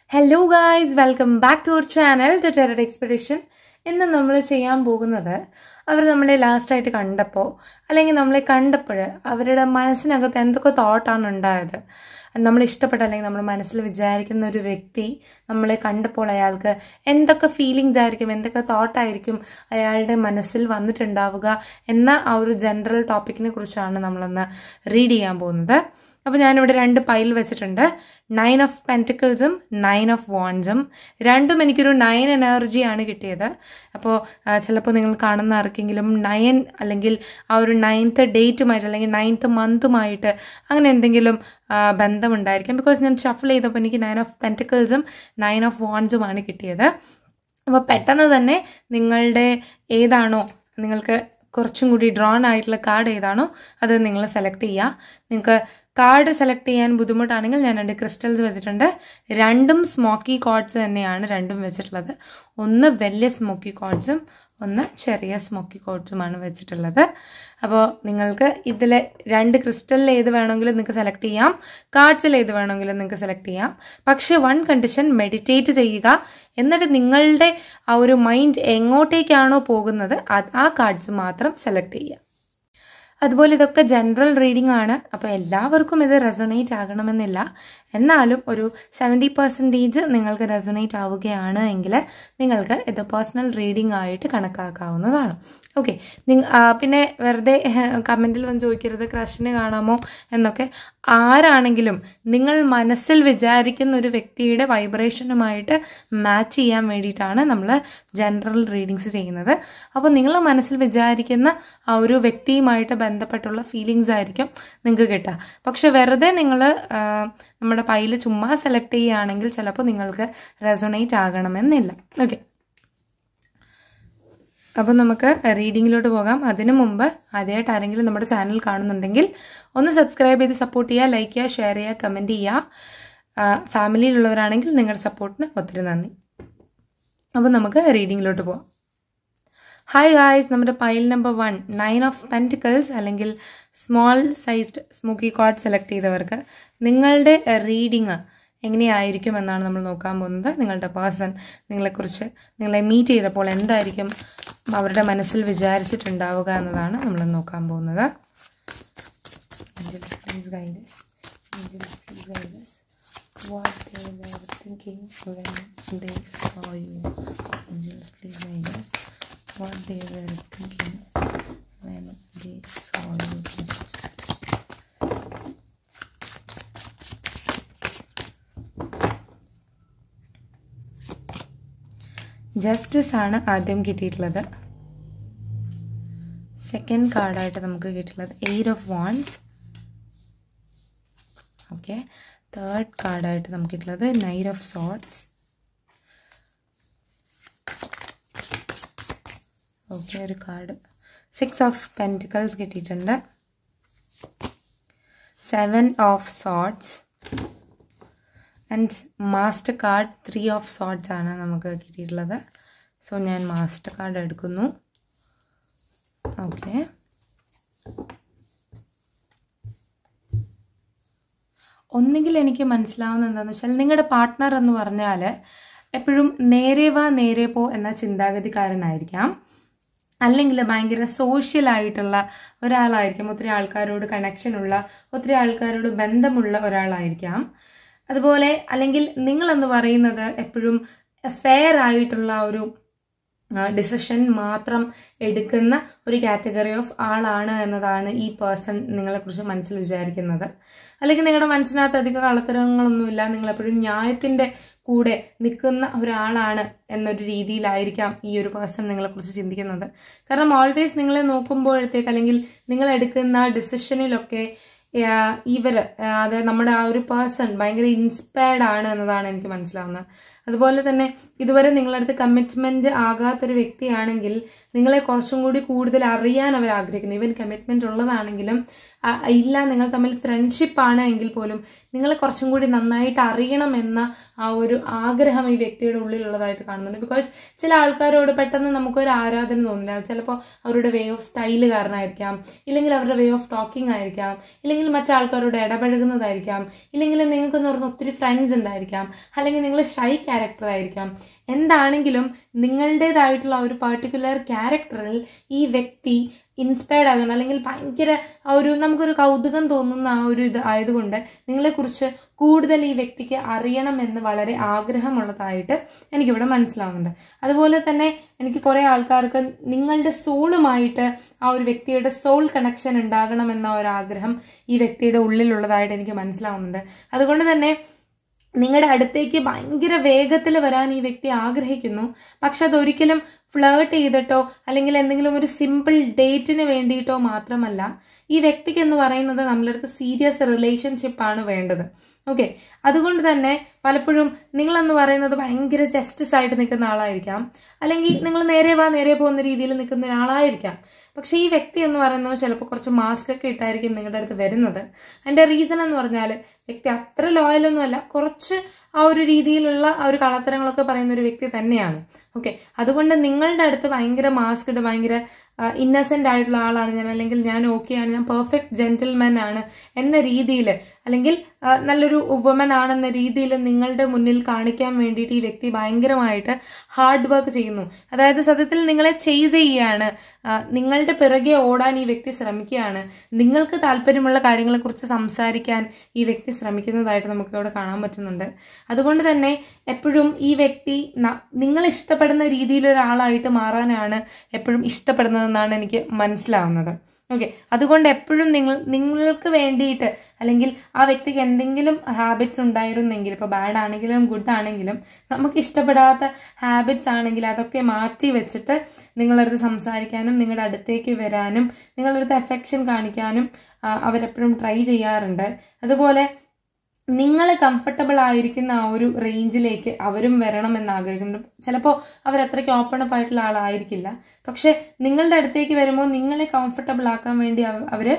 Hello guys welcome back to our channel the tarot expedition ഇന്ന് നമ്മൾ ചെയ്യാൻ പോകുന്നത് അവർ നമ്മളെ ലാസ്റ്റായിട്ട് കണ്ടപ്പോൾ അല്ലെങ്കിൽ നമ്മളെ കണ്ടപ്പോൾ അവരുടെ മനസ്സിനകത്ത് എന്തൊക്കെ തോട്ടാണ് ഉണ്ടായത് നമ്മൾ ഇഷ്ടപ്പെട്ട അല്ലെങ്കിൽ നമ്മൾ മനസ്സിൽ വിചാരിക്കുന്ന ഒരു വ്യക്തി നമ്മളെ കണ്ടപ്പോൾ അയാൾക്ക് എന്തൊക്കെ ഫീലിങ്സ് ആയിരിക്കും എന്തൊക്കെ തോട്ടായിരിക്കും അയാളുടെ മനസ്സിൽ വന്നിട്ടുണ്ടാവുക എന്ന ആ ഒരു ജനറൽ ടോപ്പിക്കിനെ കുറിച്ചാണ് നമ്മളൊന്ന് റീഡ് ചെയ്യാൻ പോകുന്നത് അപ്പോൾ ഞാനിവിടെ രണ്ട് പൈൽ വെച്ചിട്ടുണ്ട് നയൻ ഓഫ് പെൻറ്റിക്കിൾസും നയൻ ഓഫ് വാൺസും രണ്ടും എനിക്കൊരു നയൻ എനർജിയാണ് കിട്ടിയത് അപ്പോൾ ചിലപ്പോൾ നിങ്ങൾ കാണുന്ന ആർക്കെങ്കിലും നയൻ അല്ലെങ്കിൽ ആ ഒരു നയൻത്ത് ഡേറ്റുമായിട്ട് അല്ലെങ്കിൽ നയൻത്ത് മന്തുമായിട്ട് അങ്ങനെ എന്തെങ്കിലും ബന്ധമുണ്ടായിരിക്കും ബിക്കോസ് ഞാൻ ഷഫിൾ ചെയ്തപ്പോൾ എനിക്ക് നയൻ ഓഫ് പെൻറ്റിക്കിൾസും നയൻ ഓഫ് വാൺസുമാണ് കിട്ടിയത് അപ്പോൾ പെട്ടെന്ന് തന്നെ നിങ്ങളുടെ ഏതാണോ നിങ്ങൾക്ക് കുറച്ചും കൂടി ഡ്രോൺ ആയിട്ടുള്ള കാർഡ് ഏതാണോ അത് നിങ്ങൾ സെലക്ട് ചെയ്യുക നിങ്ങൾക്ക് കാർഡ് സെലക്ട് ചെയ്യാൻ ബുദ്ധിമുട്ടാണെങ്കിൽ ഞാൻ രണ്ട് ക്രിസ്റ്റൽസ് വെച്ചിട്ടുണ്ട് രണ്ടും സ്മോക്കി കോഡ്സ് തന്നെയാണ് രണ്ടും വെച്ചിട്ടുള്ളത് ഒന്ന് വലിയ സ്മോക്കി കോഡ്സും ഒന്ന് ചെറിയ സ്മോക്കി കോഡ്സുമാണ് വെച്ചിട്ടുള്ളത് അപ്പോൾ നിങ്ങൾക്ക് ഇതിൽ രണ്ട് ക്രിസ്റ്റലിൽ ഏത് വേണമെങ്കിലും നിങ്ങൾക്ക് സെലക്ട് ചെയ്യാം കാർഡ്സിൽ ഏത് വേണമെങ്കിലും നിങ്ങൾക്ക് സെലക്ട് ചെയ്യാം പക്ഷേ വൺ കണ്ടീഷൻ മെഡിറ്റേറ്റ് ചെയ്യുക എന്നിട്ട് നിങ്ങളുടെ ആ ഒരു മൈൻഡ് എങ്ങോട്ടേക്കാണോ പോകുന്നത് ആ കാർഡ്സ് മാത്രം സെലക്ട് ചെയ്യുക അതുപോലെ ഇതൊക്കെ ജനറൽ റീഡിംഗ് ആണ് അപ്പോൾ എല്ലാവർക്കും ഇത് റെസൊണേറ്റ് ആകണമെന്നില്ല എന്നാലും ഒരു സെവൻറ്റി പെർസെൻറ്റേജ് നിങ്ങൾക്ക് റെസൊണേറ്റ് ആവുകയാണ് എങ്കിൽ നിങ്ങൾക്ക് ഇത് പേഴ്സണൽ റീഡിംഗ് ആയിട്ട് കണക്കാക്കാവുന്നതാണ് ഓക്കെ പിന്നെ വെറുതെ കമൻറ്റിൽ വന്ന് ചോദിക്കരുത് ക്രഷിന് കാണാമോ എന്നൊക്കെ ആരാണെങ്കിലും നിങ്ങൾ മനസ്സിൽ വിചാരിക്കുന്ന ഒരു വ്യക്തിയുടെ വൈബ്രേഷനുമായിട്ട് മാച്ച് ചെയ്യാൻ വേണ്ടിയിട്ടാണ് നമ്മൾ ജനറൽ റീഡിങ്സ് ചെയ്യുന്നത് അപ്പോൾ നിങ്ങൾ മനസ്സിൽ വിചാരിക്കുന്ന ആ ഒരു വ്യക്തിയുമായിട്ട് ബന്ധപ്പെട്ടുള്ള ഫീലിങ്സ് ആയിരിക്കും നിങ്ങൾക്ക് കിട്ടുക പക്ഷെ വെറുതെ നിങ്ങൾ നമ്മുടെ പൈൽ ചുമ്മാ സെലക്ട് ചെയ്യുകയാണെങ്കിൽ ചിലപ്പോൾ നിങ്ങൾക്ക് റെസൊണേറ്റ് ആകണമെന്നില്ല ഓക്കെ അപ്പോൾ നമുക്ക് റീഡിങ്ങിലോട്ട് പോകാം അതിനു മുമ്പ് ആദ്യമായിട്ട് ആരെങ്കിലും നമ്മുടെ ചാനൽ കാണുന്നുണ്ടെങ്കിൽ ഒന്ന് സബ്സ്ക്രൈബ് ചെയ്ത് സപ്പോർട്ട് ചെയ്യുക ലൈക്ക് ചെയ്യുക ഷെയർ ചെയ്യുക കമൻറ്റ് ചെയ്യുക ഫാമിലിയിലുള്ളവരാണെങ്കിൽ നിങ്ങളുടെ സപ്പോർട്ടിന് ഒത്തിരി നന്ദി അപ്പോൾ നമുക്ക് റീഡിങ്ങിലോട്ട് പോകാം ഹായ് ഗായ്സ് നമ്മുടെ pile number one nine of pentacles അല്ലെങ്കിൽ small sized smoky quartz select ചെയ്തവർക്ക് നിങ്ങളുടെ റീഡിങ് എങ്ങനെയായിരിക്കും എന്നാണ് നമ്മൾ നോക്കാൻ പോകുന്നത് നിങ്ങളുടെ പേഴ്സൺ നിങ്ങളെക്കുറിച്ച് നിങ്ങളെ മീറ്റ് ചെയ്തപ്പോൾ എന്തായിരിക്കും അവരുടെ മനസ്സിൽ വിചാരിച്ചിട്ടുണ്ടാവുക എന്നതാണ് നമ്മൾ നോക്കാൻ പോകുന്നത് Angels, please guide us. Angels, please guide us. What they were thinking when they saw you. Angels, please guide us. What they were thinking when they saw you. Angels. Justice ആണ് ആദ്യം കിട്ടിയിട്ടുള്ളത് സെക്കൻഡ് കാർഡായിട്ട് നമുക്ക് കിട്ടിയിട്ടുള്ളത് eight of wands okay third കാർഡായിട്ട് നമുക്ക് കിട്ടുള്ളത് knight of swords okay ഒരു കാർഡ് സിക്സ് ഓഫ് പെൻറ്റിക്കൾസ് കിട്ടിയിട്ടുണ്ട് seven of swords and master card three of swords ആണ് നമുക്ക് കിട്ടിയിട്ടുള്ളത് സോ ഞാൻ മാസ്റ്റർ കാർഡ് എടുക്കുന്നു ഓക്കെ ഒന്നുകിൽ എനിക്ക് മനസ്സിലാവുന്ന എന്താണെന്ന് വെച്ചാൽ നിങ്ങളുടെ പാർട്ട്ണർ എന്ന് പറഞ്ഞാൽ എപ്പോഴും നേരെ വാ നേരെ പോ എന്ന ചിന്താഗതിക്കാരനായിരിക്കാം അല്ലെങ്കിൽ ഭയങ്കര സോഷ്യൽ ആയിട്ടുള്ള ഒരാളായിരിക്കും ഒത്തിരി ആൾക്കാരോട് കണക്ഷനുള്ള ഒത്തിരി ആൾക്കാരോട് ബന്ധമുള്ള ഒരാളായിരിക്കാം അതുപോലെ അല്ലെങ്കിൽ നിങ്ങളെന്ന് പറയുന്നത് എപ്പോഴും ഫെയർ ആയിട്ടുള്ള ഒരു ഡിസിഷൻ മാത്രം എടുക്കുന്ന ഒരു കാറ്റഗറി ഓഫ് ആളാണ് എന്നതാണ് ഈ പേഴ്സൺ നിങ്ങളെക്കുറിച്ച് മനസ്സിൽ വിചാരിക്കുന്നത് അല്ലെങ്കിൽ നിങ്ങളുടെ മനസ്സിനകത്ത് അധികം കളത്തരങ്ങളൊന്നുമില്ല നിങ്ങളെപ്പോഴും ന്യായത്തിന്റെ കൂടെ നിൽക്കുന്ന ഒരാളാണ് എന്നൊരു രീതിയിലായിരിക്കാം ഈ ഒരു പേഴ്സൺ നിങ്ങളെക്കുറിച്ച് ചിന്തിക്കുന്നത് കാരണം ഓൾവേസ് നിങ്ങളെ നോക്കുമ്പോഴത്തേക്ക് അല്ലെങ്കിൽ നിങ്ങൾ എടുക്കുന്ന ഡിസിഷനിലൊക്കെ ഇവർ അതായത് നമ്മുടെ ആ ഒരു പേഴ്സൺ ഭയങ്കര ഇൻസ്പയർഡ് ആണ് എന്നതാണ് എനിക്ക് മനസ്സിലാവുന്നത് അതുപോലെ തന്നെ ഇതുവരെ നിങ്ങളുടെ അടുത്ത് കമ്മിറ്റ്മെന്റ് ആകാത്തൊരു വ്യക്തിയാണെങ്കിൽ നിങ്ങളെ കുറച്ചും കൂടി കൂടുതൽ അറിയാൻ അവർ ആഗ്രഹിക്കുന്നു ഈവൻ കമ്മിറ്റ്മെന്റ് ഉള്ളതാണെങ്കിലും ആ, ഇല്ല നിങ്ങൾ തമ്മിൽ ഫ്രണ്ട്ഷിപ്പ് ആണ് എങ്കിൽ പോലും നിങ്ങളെ കുറച്ചും കൂടി നന്നായിട്ട് അറിയണമെന്ന ആ ഒരു ആഗ്രഹം ഈ വ്യക്തിയുടെ ഉള്ളിലുള്ളതായിട്ട് കാണുന്നുണ്ട് ബിക്കോസ് ചില ആൾക്കാരോട് പെട്ടെന്ന് നമുക്കൊരു ആരാധന തോന്നില്ല ചിലപ്പോൾ അവരുടെ വേ ഓഫ് സ്റ്റൈല് കാരണമായിരിക്കാം ഇല്ലെങ്കിൽ അവരുടെ വേ ഓഫ് ടോക്കിംഗ് ആയിരിക്കാം ഇല്ലെങ്കിൽ മറ്റാൾക്കാരോട് ഇടപഴകുന്നതായിരിക്കാം ഇല്ലെങ്കിൽ നിങ്ങൾക്കെന്ന് പറഞ്ഞ ഒത്തിരി ഫ്രണ്ട്സ് ഉണ്ടായിരിക്കാം അല്ലെങ്കിൽ നിങ്ങൾ ഷൈ ക്യാരക്ടർ ആയിരിക്കാം എന്താണെങ്കിലും നിങ്ങളുടേതായിട്ടുള്ള ഒരു പർട്ടിക്കുലർ ക്യാരക്ടറിൽ ഈ വ്യക്തി ഇൻസ്പയർഡ് ആകുന്ന അല്ലെങ്കിൽ ഭയങ്കര ആ ഒരു നമുക്കൊരു കൗതുകം തോന്നുന്ന ആ ഒരു ഇത് ആയതുകൊണ്ട് നിങ്ങളെക്കുറിച്ച് കൂടുതൽ ഈ വ്യക്തിക്ക് അറിയണമെന്ന് വളരെ ആഗ്രഹമുള്ളതായിട്ട് എനിക്കിവിടെ മനസ്സിലാവുന്നുണ്ട് അതുപോലെ തന്നെ എനിക്ക് കുറേ ആൾക്കാർക്ക് നിങ്ങളുടെ സോളുമായിട്ട് ആ ഒരു വ്യക്തിയുടെ സോൾ കണക്ഷൻ ഉണ്ടാകണമെന്ന ഒരു ആഗ്രഹം ഈ വ്യക്തിയുടെ ഉള്ളിലുള്ളതായിട്ട് എനിക്ക് മനസ്സിലാവുന്നുണ്ട് അതുകൊണ്ട് തന്നെ നിങ്ങളുടെ അടുത്തേക്ക് ഭയങ്കര വേഗത്തിൽ വരാൻ ഈ വ്യക്തി ആഗ്രഹിക്കുന്നു പക്ഷെ അതൊരിക്കലും ഫ്ലേർട്ട് ചെയ്തിട്ടോ അല്ലെങ്കിൽ എന്തെങ്കിലും ഒരു സിമ്പിൾ ഡേറ്റിന് വേണ്ടിയിട്ടോ മാത്രമല്ല ഈ വ്യക്തിക്ക് എന്ന് പറയുന്നത് നമ്മളുടെ അടുത്ത് സീരിയസ് റിലേഷൻഷിപ്പാണ് വേണ്ടത് ഓക്കെ അതുകൊണ്ട് തന്നെ പലപ്പോഴും നിങ്ങളെന്ന് പറയുന്നത് ഭയങ്കര ജസ്റ്റിസ് ആയിട്ട് നിൽക്കുന്ന ആളായിരിക്കാം അല്ലെങ്കിൽ നിങ്ങൾ നേരെ വാ നേരെ പോകുന്ന രീതിയിൽ നിൽക്കുന്ന ഒരാളായിരിക്കാം പക്ഷേ ഈ വ്യക്തി എന്ന് പറയുന്നത് ചിലപ്പോൾ കുറച്ച് മാസ്ക് ഒക്കെ ഇട്ടായിരിക്കും നിങ്ങളുടെ അടുത്ത് വരുന്നത് അതിന്റെ റീസൺ എന്ന് പറഞ്ഞാൽ വ്യക്തി അത്ര ലോയലൊന്നും അല്ല കുറച്ച് ആ ഒരു രീതിയിലുള്ള ആ ഒരു കളത്തരങ്ങളൊക്കെ പറയുന്ന ഒരു വ്യക്തി തന്നെയാണ് ഓക്കെ അതുകൊണ്ട് നിങ്ങളുടെ അടുത്ത് ഭയങ്കര മാസ്ക് ഇട്ട് ഭയങ്കര ഇന്നസെന്റ് ആയിട്ടുള്ള ആളാണ് ഞാൻ അല്ലെങ്കിൽ ഞാൻ ഓക്കെയാണ് ഞാൻ പെർഫെക്റ്റ് ജെന്റിൽമാൻ ആണ് എന്ന രീതിയിൽ അല്ലെങ്കിൽ ആ, നല്ലൊരു വുമൻ ആണെന്ന രീതിയിൽ നിങ്ങളുടെ മുന്നിൽ കാണിക്കാൻ വേണ്ടിയിട്ട് ഈ വ്യക്തി ഭയങ്കരമായിട്ട് ഹാർഡ് വർക്ക് ചെയ്യുന്നു അതായത് സത്യത്തിൽ നിങ്ങളെ ചെയ്സ് ചെയ്യുകയാണ് ആ, നിങ്ങളുടെ പിറകെ ഓടാൻ ഈ വ്യക്തി ശ്രമിക്കുകയാണ് നിങ്ങൾക്ക് താല്പര്യമുള്ള കാര്യങ്ങളെക്കുറിച്ച് സംസാരിക്കാൻ ഈ വ്യക്തി ശ്രമിക്കുന്നതായിട്ട് നമുക്ക് ഇവിടെ കാണാൻ പറ്റുന്നുണ്ട് അതുകൊണ്ട് തന്നെ എപ്പോഴും ഈ വ്യക്തി ന- നിങ്ങൾ ഇഷ്ടപ്പെടുന്ന രീതിയിലൊരാളായിട്ട് മാറാനാണ് എപ്പോഴും ഇഷ്ടപ്പെടുന്നതെന്നാണ് എനിക്ക് മനസ്സിലാവുന്നത് ഓക്കെ അതുകൊണ്ട് എപ്പോഴും നിങ്ങൾ നിങ്ങൾക്ക് വേണ്ടിയിട്ട് അല്ലെങ്കിൽ ആ വ്യക്തിക്ക് എന്തെങ്കിലും ഹാബിറ്റ്സ് ഉണ്ടായിരുന്നെങ്കിൽ ഇപ്പോൾ ബാഡ് ആണെങ്കിലും ഗുഡ് ആണെങ്കിലും നമുക്ക് ഇഷ്ടപ്പെടാത്ത ഹാബിറ്റ്സ് ആണെങ്കിൽ അതൊക്കെ മാറ്റി വെച്ചിട്ട് നിങ്ങളടുത്ത് സംസാരിക്കാനും നിങ്ങളുടെ അടുത്തേക്ക് വരാനും നിങ്ങളടുത്ത് എഫെക്ഷൻ കാണിക്കാനും ആ, അവരെപ്പോഴും ട്രൈ ചെയ്യാറുണ്ട് അതുപോലെ നിങ്ങൾ കംഫർട്ടബിൾ ആയിരിക്കുന്ന ആ ഒരു റേഞ്ചിലേക്ക് അവരും വരണം എന്ന് ആഗ്രഹിക്കുന്നുണ്ട് ചിലപ്പോൾ അവർ അത്രയ്ക്ക് ഓപ്പൺ അപ്പ് ആയിട്ടുള്ള ആളായിരിക്കില്ല പക്ഷെ നിങ്ങളുടെ അടുത്തേക്ക് വരുമ്പോൾ നിങ്ങളെ കംഫർട്ടബിൾ ആക്കാൻ വേണ്ടി അവ- അവര്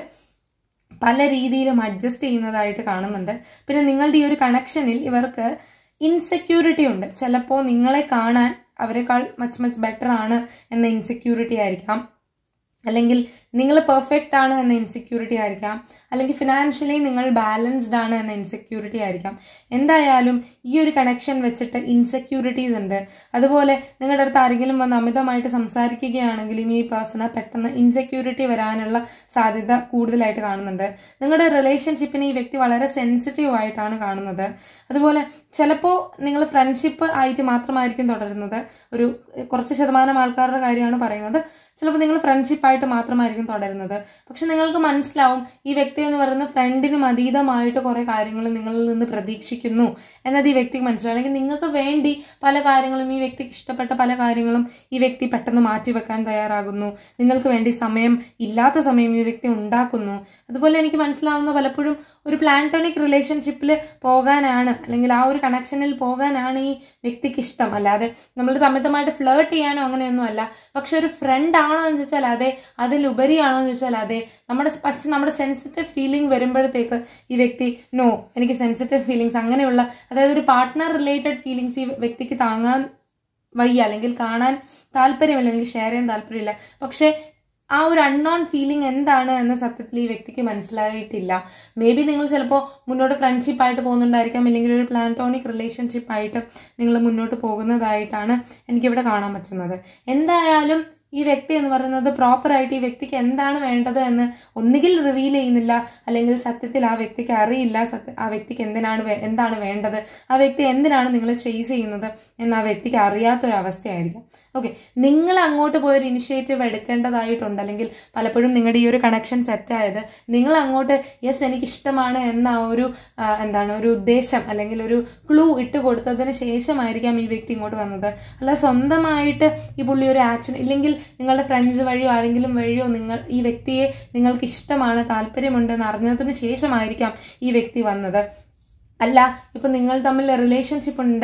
പല രീതിയിലും അഡ്ജസ്റ്റ് ചെയ്യുന്നതായിട്ട് കാണുന്നുണ്ട് പിന്നെ നിങ്ങളുടെ ഈ ഒരു കണക്ഷനിൽ ഇവർക്ക് ഇൻസെക്യൂരിറ്റി ഉണ്ട് ചിലപ്പോൾ നിങ്ങളെ കാണാൻ അവരെക്കാൾ മച്ച് മച്ച് ബെറ്റർ ആണ് എന്ന ഇൻസെക്യൂരിറ്റി ആയിരിക്കാം അല്ലെങ്കിൽ നിങ്ങൾ പെർഫെക്റ്റ് ആണ് എന്ന ഇൻസെക്യൂരിറ്റി ആയിരിക്കാം അല്ലെങ്കിൽ ഫിനാൻഷ്യലി നിങ്ങൾ ബാലൻസ്ഡ് ആണ് എന്ന ഇൻസെക്യൂരിറ്റി ആയിരിക്കാം എന്തായാലും ഈ ഒരു കണക്ഷൻ വെച്ചിട്ട് ഇൻസെക്യൂരിറ്റീസ് ഉണ്ട് അതുപോലെ നിങ്ങളുടെ അടുത്ത് ആരെങ്കിലും വന്ന് അമിതമായിട്ട് സംസാരിക്കുകയാണെങ്കിലും ഈ പേഴ്സണ് പെട്ടെന്ന് ഇൻസെക്യൂരിറ്റി വരാനുള്ള സാധ്യത കൂടുതലായിട്ട് കാണുന്നുണ്ട് നിങ്ങളുടെ റിലേഷൻഷിപ്പിനെ ഈ വ്യക്തി വളരെ സെൻസിറ്റീവ് ആയിട്ടാണ് കാണുന്നത് അതുപോലെ ചിലപ്പോൾ നിങ്ങൾ ഫ്രണ്ട്ഷിപ്പ് ആയിട്ട് മാത്രമായിരിക്കും തുടരുന്നത് ഒരു കുറച്ച് ശതമാനം ആൾക്കാരുടെ കാര്യമാണ് പറയുന്നത് ചിലപ്പോൾ നിങ്ങൾ ഫ്രണ്ട്ഷിപ്പായിട്ട് മാത്രമായിരിക്കും തുടരുന്നത് പക്ഷെ നിങ്ങൾക്ക് മനസ്സിലാവും ഈ വ്യക്തി എന്ന് പറയുന്ന ഫ്രണ്ടിനും അതീതമായിട്ട് കുറെ കാര്യങ്ങൾ നിങ്ങളിൽ നിന്ന് പ്രതീക്ഷിക്കുന്നു എന്നത് ഈ വ്യക്തിക്ക് മനസ്സിലാവും അല്ലെങ്കിൽ നിങ്ങൾക്ക് വേണ്ടി പല കാര്യങ്ങളും ഈ വ്യക്തിക്ക് ഇഷ്ടപ്പെട്ട പല കാര്യങ്ങളും ഈ വ്യക്തി പെട്ടെന്ന് മാറ്റി വെക്കാൻ തയ്യാറാകുന്നു നിങ്ങൾക്ക് വേണ്ടി സമയം ഇല്ലാത്ത സമയം ഈ വ്യക്തി ഉണ്ടാക്കുന്നു അതുപോലെ എനിക്ക് മനസ്സിലാവുന്ന പലപ്പോഴും ഒരു പ്ലാന്റോണിക് റിലേഷൻഷിപ്പിൽ പോകാനാണ് അല്ലെങ്കിൽ ആ ഒരു കണക്ഷനിൽ പോകാനാണ് ഈ വ്യക്തിക്ക് ഇഷ്ടം അല്ലാതെ നമ്മൾ അമിതമായിട്ട് ഫ്ലേർട്ട് ചെയ്യാനോ അങ്ങനെയൊന്നും അല്ല പക്ഷെ ഒരു ഫ്രണ്ട് ആണോ എന്ന് ചോദിച്ചാൽ അതെ അതിലുപരിയാണോ എന്ന് ചോദിച്ചാൽ അതെ നമ്മുടെ പക്ഷെ നമ്മുടെ സെൻസിറ്റീവ് ഫീലിംഗ് വരുമ്പോഴത്തേക്ക് ഈ വ്യക്തി നോ എനിക്ക് സെൻസിറ്റീവ് ഫീലിങ്സ് അങ്ങനെയുള്ള അതായത് ഒരു പാർട്ട്ണർ റിലേറ്റഡ് ഫീലിങ്സ് ഈ വ്യക്തിക്ക് താങ്ങാൻ വയ്യ അല്ലെങ്കിൽ കാണാൻ താല്പര്യമില്ല അല്ലെങ്കിൽ ഷെയർ ചെയ്യാൻ താല്പര്യമില്ല പക്ഷെ ആ ഒരു അൺനോൺ ഫീലിംഗ് എന്താണ് എന്ന് സത്യത്തിൽ ഈ വ്യക്തിക്ക് മനസ്സിലായിട്ടില്ല മേ ബി നിങ്ങൾ ചിലപ്പോൾ മുന്നോട്ട് ഫ്രണ്ട്ഷിപ്പ് ആയിട്ട് പോകുന്നുണ്ടായിരിക്കാം അല്ലെങ്കിൽ ഒരു പ്ലാന്റോണിക് റിലേഷൻഷിപ്പ് ആയിട്ട് നിങ്ങൾ മുന്നോട്ട് പോകുന്നതായിട്ടാണ് എനിക്കിവിടെ കാണാൻ പറ്റുന്നത് എന്തായാലും ഈ വ്യക്തി എന്ന് പറയുന്നത് പ്രോപ്പർ ആയിട്ട് ഈ വ്യക്തിക്ക് എന്താണ് വേണ്ടത് എന്ന് ഒന്നുകിൽ റിവീൽ ചെയ്യുന്നില്ല അല്ലെങ്കിൽ സത്യത്തിൽ ആ വ്യക്തിക്ക് അറിയില്ല സത്യ ആ വ്യക്തിക്ക് എന്തിനാണ് വേ- എന്താണ് വേണ്ടത് ആ വ്യക്തി എന്തിനാണ് നിങ്ങൾ ചേസ് ചെയ്യുന്നത് എന്ന് ആ വ്യക്തിക്ക് അറിയാത്തൊരവസ്ഥയായിരിക്കാം ഓക്കെ നിങ്ങൾ അങ്ങോട്ട് പോയൊരു ഇനിഷ്യേറ്റീവ് എടുക്കേണ്ടതായിട്ടുണ്ട് അല്ലെങ്കിൽ പലപ്പോഴും നിങ്ങളുടെ ഈ ഒരു കണക്ഷൻ സെറ്റായത് നിങ്ങൾ അങ്ങോട്ട് യെസ് എനിക്ക് ഇഷ്ടമാണ് എന്ന ആ ഒരു ആ, എന്താണ് ഒരു ഉദ്ദേശം അല്ലെങ്കിൽ ഒരു ക്ലൂ ഇട്ട് കൊടുത്തതിന് ശേഷമായിരിക്കാം ഈ വ്യക്തി ഇങ്ങോട്ട് വന്നത് അല്ല സ്വന്തമായിട്ട് ഈ പുള്ളി ഒരു ആക്ഷൻ ഇല്ലെങ്കിൽ നിങ്ങളുടെ ഫ്രണ്ട്സ് വഴിയോ ആരെങ്കിലും വഴിയോ നിങ്ങൾ ഈ വ്യക്തിയെ നിങ്ങൾക്ക് ഇഷ്ടമാണ് താല്പര്യമുണ്ടെന്ന് അറിഞ്ഞതിന് ശേഷമായിരിക്കാം ഈ വ്യക്തി വന്നത് അല്ല ഇപ്പൊ നിങ്ങൾ തമ്മിൽ റിലേഷൻഷിപ്പ് ഉണ്ട്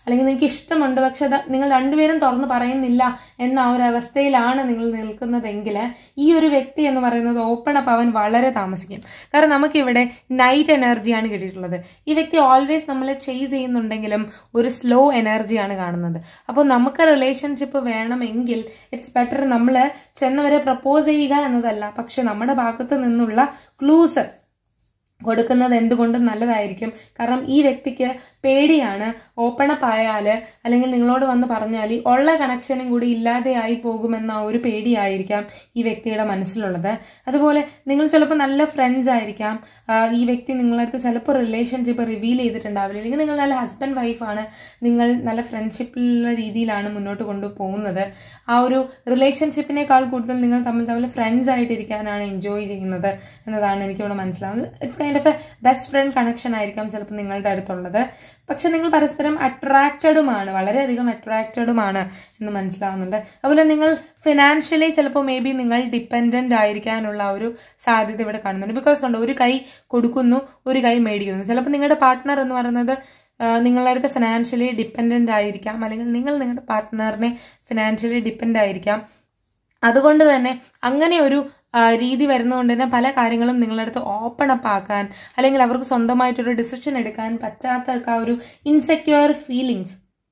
അല്ലെങ്കിൽ നിങ്ങൾക്ക് ഇഷ്ടമുണ്ട് പക്ഷെ അത് നിങ്ങൾ രണ്ടുപേരും തുറന്ന് പറയുന്നില്ല എന്ന ആ ഒരു അവസ്ഥയിലാണ് നിങ്ങൾ നിൽക്കുന്നതെങ്കിൽ ഈ ഒരു വ്യക്തി എന്ന് പറയുന്നത് ഓപ്പൺ അപ്പ് ആവാൻ വളരെ താമസിക്കും കാരണം നമുക്കിവിടെ നൈറ്റ് എനർജിയാണ് കിട്ടിയിട്ടുള്ളത് ഈ വ്യക്തി ഓൾവേസ് നമ്മളെ ചേസ് ചെയ്യുന്നുണ്ടെങ്കിലും ഒരു സ്ലോ എനർജിയാണ് കാണുന്നത് അപ്പോൾ നമുക്ക് റിലേഷൻഷിപ്പ് വേണമെങ്കിൽ ഇറ്റ്സ് ബെറ്റർ നമ്മൾ ചെന്നവരെ പ്രപ്പോസ് ചെയ്യുക എന്നതല്ല പക്ഷെ നമ്മുടെ ഭാഗത്ത് നിന്നുള്ള ക്ലൂസ് കൊടുക്കുന്നത് എന്തുകൊണ്ടും നല്ലതായിരിക്കും കാരണം ഈ വ്യക്തിക്ക് പേടിയാണ് ഓപ്പൺ അപ്പ് ആയാൽ അല്ലെങ്കിൽ നിങ്ങളോട് വന്ന് പറഞ്ഞാൽ ഉള്ള കണക്ഷനും കൂടി ഇല്ലാതെയായി പോകുമെന്ന ഒരു പേടിയായിരിക്കാം ഈ വ്യക്തിയുടെ മനസ്സിലുള്ളത് അതുപോലെ നിങ്ങൾ ചിലപ്പോൾ നല്ല ഫ്രണ്ട്സ് ആയിരിക്കാം ആ, ഈ വ്യക്തി നിങ്ങളടുത്ത് ചിലപ്പോൾ റിലേഷൻഷിപ്പ് റിവീൽ ചെയ്തിട്ടുണ്ടാവില്ല അല്ലെങ്കിൽ നിങ്ങൾ നല്ല ഹസ്ബൻഡ് വൈഫാണ് നിങ്ങൾ നല്ല ഫ്രണ്ട്ഷിപ്പിലുള്ള രീതിയിലാണ് മുന്നോട്ട് കൊണ്ടുപോകുന്നത് ആ ഒരു റിലേഷൻഷിപ്പിനേക്കാൾ കൂടുതൽ നിങ്ങൾ തമ്മിൽ തമ്മിൽ ഫ്രണ്ട്സ് ആയിട്ടിരിക്കാനാണ് എൻജോയ് ചെയ്യുന്നത് എന്നതാണ് എനിക്കിവിടെ മനസ്സിലാവുന്നത് it's kind of a best friend connection ആയിരിക്കാം ചിലപ്പോൾ നിങ്ങളുടെ അടുത്തുള്ളത് പക്ഷെ നിങ്ങൾ പരസ്പരം അട്രാക്റ്റഡുമാണ് വളരെയധികം അട്രാക്റ്റഡുമാണ് എന്ന് മനസ്സിലാവുന്നുണ്ട് അതുപോലെ നിങ്ങൾ ഫിനാൻഷ്യലി ചിലപ്പോൾ മേ ബി നിങ്ങൾ ഡിപ്പെൻഡന്റ് ആയിരിക്കാനുള്ള ഒരു സാധ്യത ഇവിടെ കാണുന്നുണ്ട് ബിക്കോസ് കണ്ടോ ഒരു കൈ കൊടുക്കുന്നു ഒരു കൈ മേടിക്കുന്നു ചിലപ്പോൾ നിങ്ങളുടെ പാർട്ട്ണർ എന്ന് പറയുന്നത് ആ, നിങ്ങളുടെ അടുത്ത് ഫിനാൻഷ്യലി ഡിപ്പെൻഡന്റ് ആയിരിക്കാം അല്ലെങ്കിൽ നിങ്ങൾ നിങ്ങളുടെ പാർട്ട്ണറിനെ ഫിനാൻഷ്യലി ഡിപ്പെൻഡ് ആയിരിക്കാം അതുകൊണ്ട് തന്നെ അങ്ങനെ ഒരു ആ, രീതി വരുന്നതുകൊണ്ട് തന്നെ പല കാര്യങ്ങളും നിങ്ങളുടെ അടുത്ത് ഓപ്പൺ അപ്പ് ആക്കാൻ അല്ലെങ്കിൽ അവർക്ക് സ്വന്തമായിട്ടൊരു ഡിസിഷൻ എടുക്കാൻ പറ്റാത്ത ആ ഒരു ഇൻസെക്യൂർ ഫീലിങ്സ്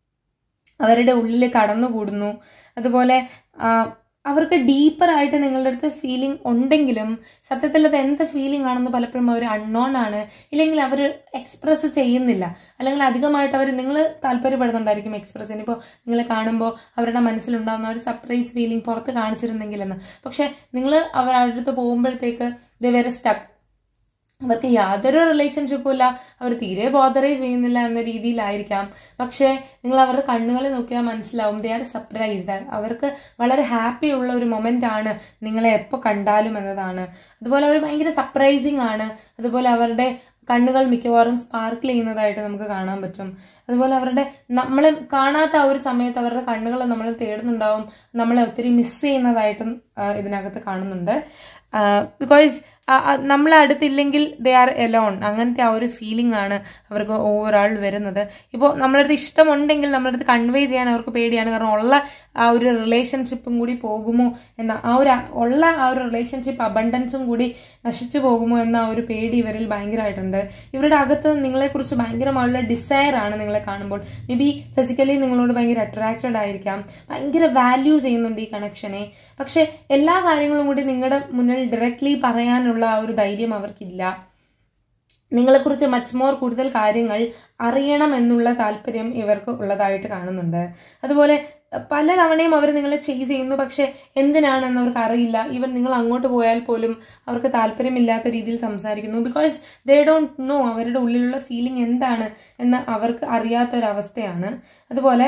അവരുടെ ഉള്ളിൽ കടന്നുകൂടുന്നു അതുപോലെ ആ, അവർക്ക് ഡീപ്പർ ആയിട്ട് നിങ്ങളുടെ അടുത്ത് ഫീലിംഗ് ഉണ്ടെങ്കിലും സത്യത്തിൽ അത് എന്ത് ഫീലിംഗ് ആണെന്ന് പലപ്പോഴും അവർ അൺനോൺ ആണ് ഇല്ലെങ്കിൽ അവർ എക്സ്പ്രസ് ചെയ്യുന്നില്ല അല്ലെങ്കിൽ അധികമായിട്ട് അവർ നിങ്ങൾ താല്പര്യപ്പെടുന്നുണ്ടായിരിക്കും എക്സ്പ്രസ് ചെയ്യാൻ ഇപ്പോൾ നിങ്ങളെ കാണുമ്പോൾ അവരുടെ മനസ്സിലുണ്ടാകുന്ന ഒരു സർപ്രൈസ് ഫീലിംഗ് പുറത്ത് കാണിച്ചിരുന്നെങ്കിലെന്ന് പക്ഷെ നിങ്ങൾ അവർ അവരുടെ അടുത്ത് പോകുമ്പോഴത്തേക്ക് ദ വെരി സ്റ്റക്ക് അവർക്ക് യാതൊരു റിലേഷൻഷിപ്പും ഇല്ല അവർ തീരെ ബോധറേ ചെയ്യുന്നില്ല എന്ന രീതിയിലായിരിക്കാം പക്ഷേ നിങ്ങൾ അവരുടെ കണ്ണുകളിൽ നോക്കിയാൽ മനസ്സിലാവും ദേ ആർ സർപ്രൈസ്ഡ് അവർക്ക് വളരെ ഹാപ്പി ഉള്ള ഒരു മൊമെന്റ് ആണ് നിങ്ങളെ എപ്പോൾ കണ്ടാലും എന്നതാണ് അതുപോലെ അവർ ഭയങ്കര സർപ്രൈസിങ് ആണ് അതുപോലെ അവരുടെ കണ്ണുകൾ മിക്കവാറും സ്പാർക്കിൾ ചെയ്യുന്നതായിട്ട് നമുക്ക് കാണാൻ പറ്റും അതുപോലെ അവരുടെ നമ്മളെ കാണാത്ത ആ ഒരു സമയത്ത് അവരുടെ കണ്ണുകൾ നമ്മൾ തേടുന്നുണ്ടാവും നമ്മളെ ഒത്തിരി മിസ് ചെയ്യുന്നതായിട്ടും ആ, ഇതിനകത്ത് കാണുന്നുണ്ട് ബിക്കോസ് നമ്മളെ അടുത്തില്ലെങ്കിൽ ദേ ആർ എലോൺ അങ്ങനത്തെ ആ ഒരു ഫീലിംഗ് ആണ് അവർക്ക് ഓവറോൾ വരുന്നത് ഇപ്പോൾ നമ്മളടുത്ത് ഇഷ്ടമുണ്ടെങ്കിൽ നമ്മളടുത്ത് കൺവേ ചെയ്യാൻ അവർക്ക് പേടിയാണ് കാരണം ഉള്ള ആ ഒരു റിലേഷൻഷിപ്പും കൂടി പോകുമോ എന്ന ആ ഒരു ഉള്ള ആ ഒരു റിലേഷൻഷിപ്പ് അബണ്ടൻസും കൂടി നശിച്ചു പോകുമോ എന്ന ആ ഒരു പേടി ഇവരിൽ ഭയങ്കരമായിട്ടുണ്ട് ഇവരുടെ അകത്ത് നിങ്ങളെക്കുറിച്ച് ഭയങ്കരമായുള്ള ഡിസയർ ആണ് നിങ്ങളെ കാണുമ്പോൾ മേ ബി ഫിസിക്കലി നിങ്ങളോട് ഭയങ്കര അട്രാക്റ്റഡ് ആയിരിക്കാം ഭയങ്കര വാല്യൂ ചെയ്യുന്നുണ്ട് ഈ കണക്ഷനെ പക്ഷെ എല്ലാ കാര്യങ്ങളും കൂടി നിങ്ങളുടെ മുന്നിൽ ഡയറക്റ്റ്ലി പറയാനുള്ള ആ ഒരു ധൈര്യം അവർക്കില്ല നിങ്ങളെക്കുറിച്ച് മച്ച് മോർ കൂടുതൽ കാര്യങ്ങൾ അറിയണം എന്നുള്ള താല്പര്യം ഇവർക്ക് ഉള്ളതായിട്ട് കാണുന്നുണ്ട് അതുപോലെ പല തവണയും അവർ നിങ്ങളെ ചെയ്സ് ചെയ്യുന്നു പക്ഷെ എന്തിനാണെന്ന് അവർക്ക് അറിയില്ല ഈവൻ നിങ്ങൾ അങ്ങോട്ട് പോയാൽ പോലും അവർക്ക് താല്പര്യമില്ലാത്ത രീതിയിൽ സംസാരിക്കുന്നു ബിക്കോസ് ദേ ഡോണ്ട് നോ അവരുടെ ഉള്ളിലുള്ള ഫീലിംഗ് എന്താണ് എന്ന് അവർക്ക് അറിയാത്തൊരവസ്ഥയാണ് അതുപോലെ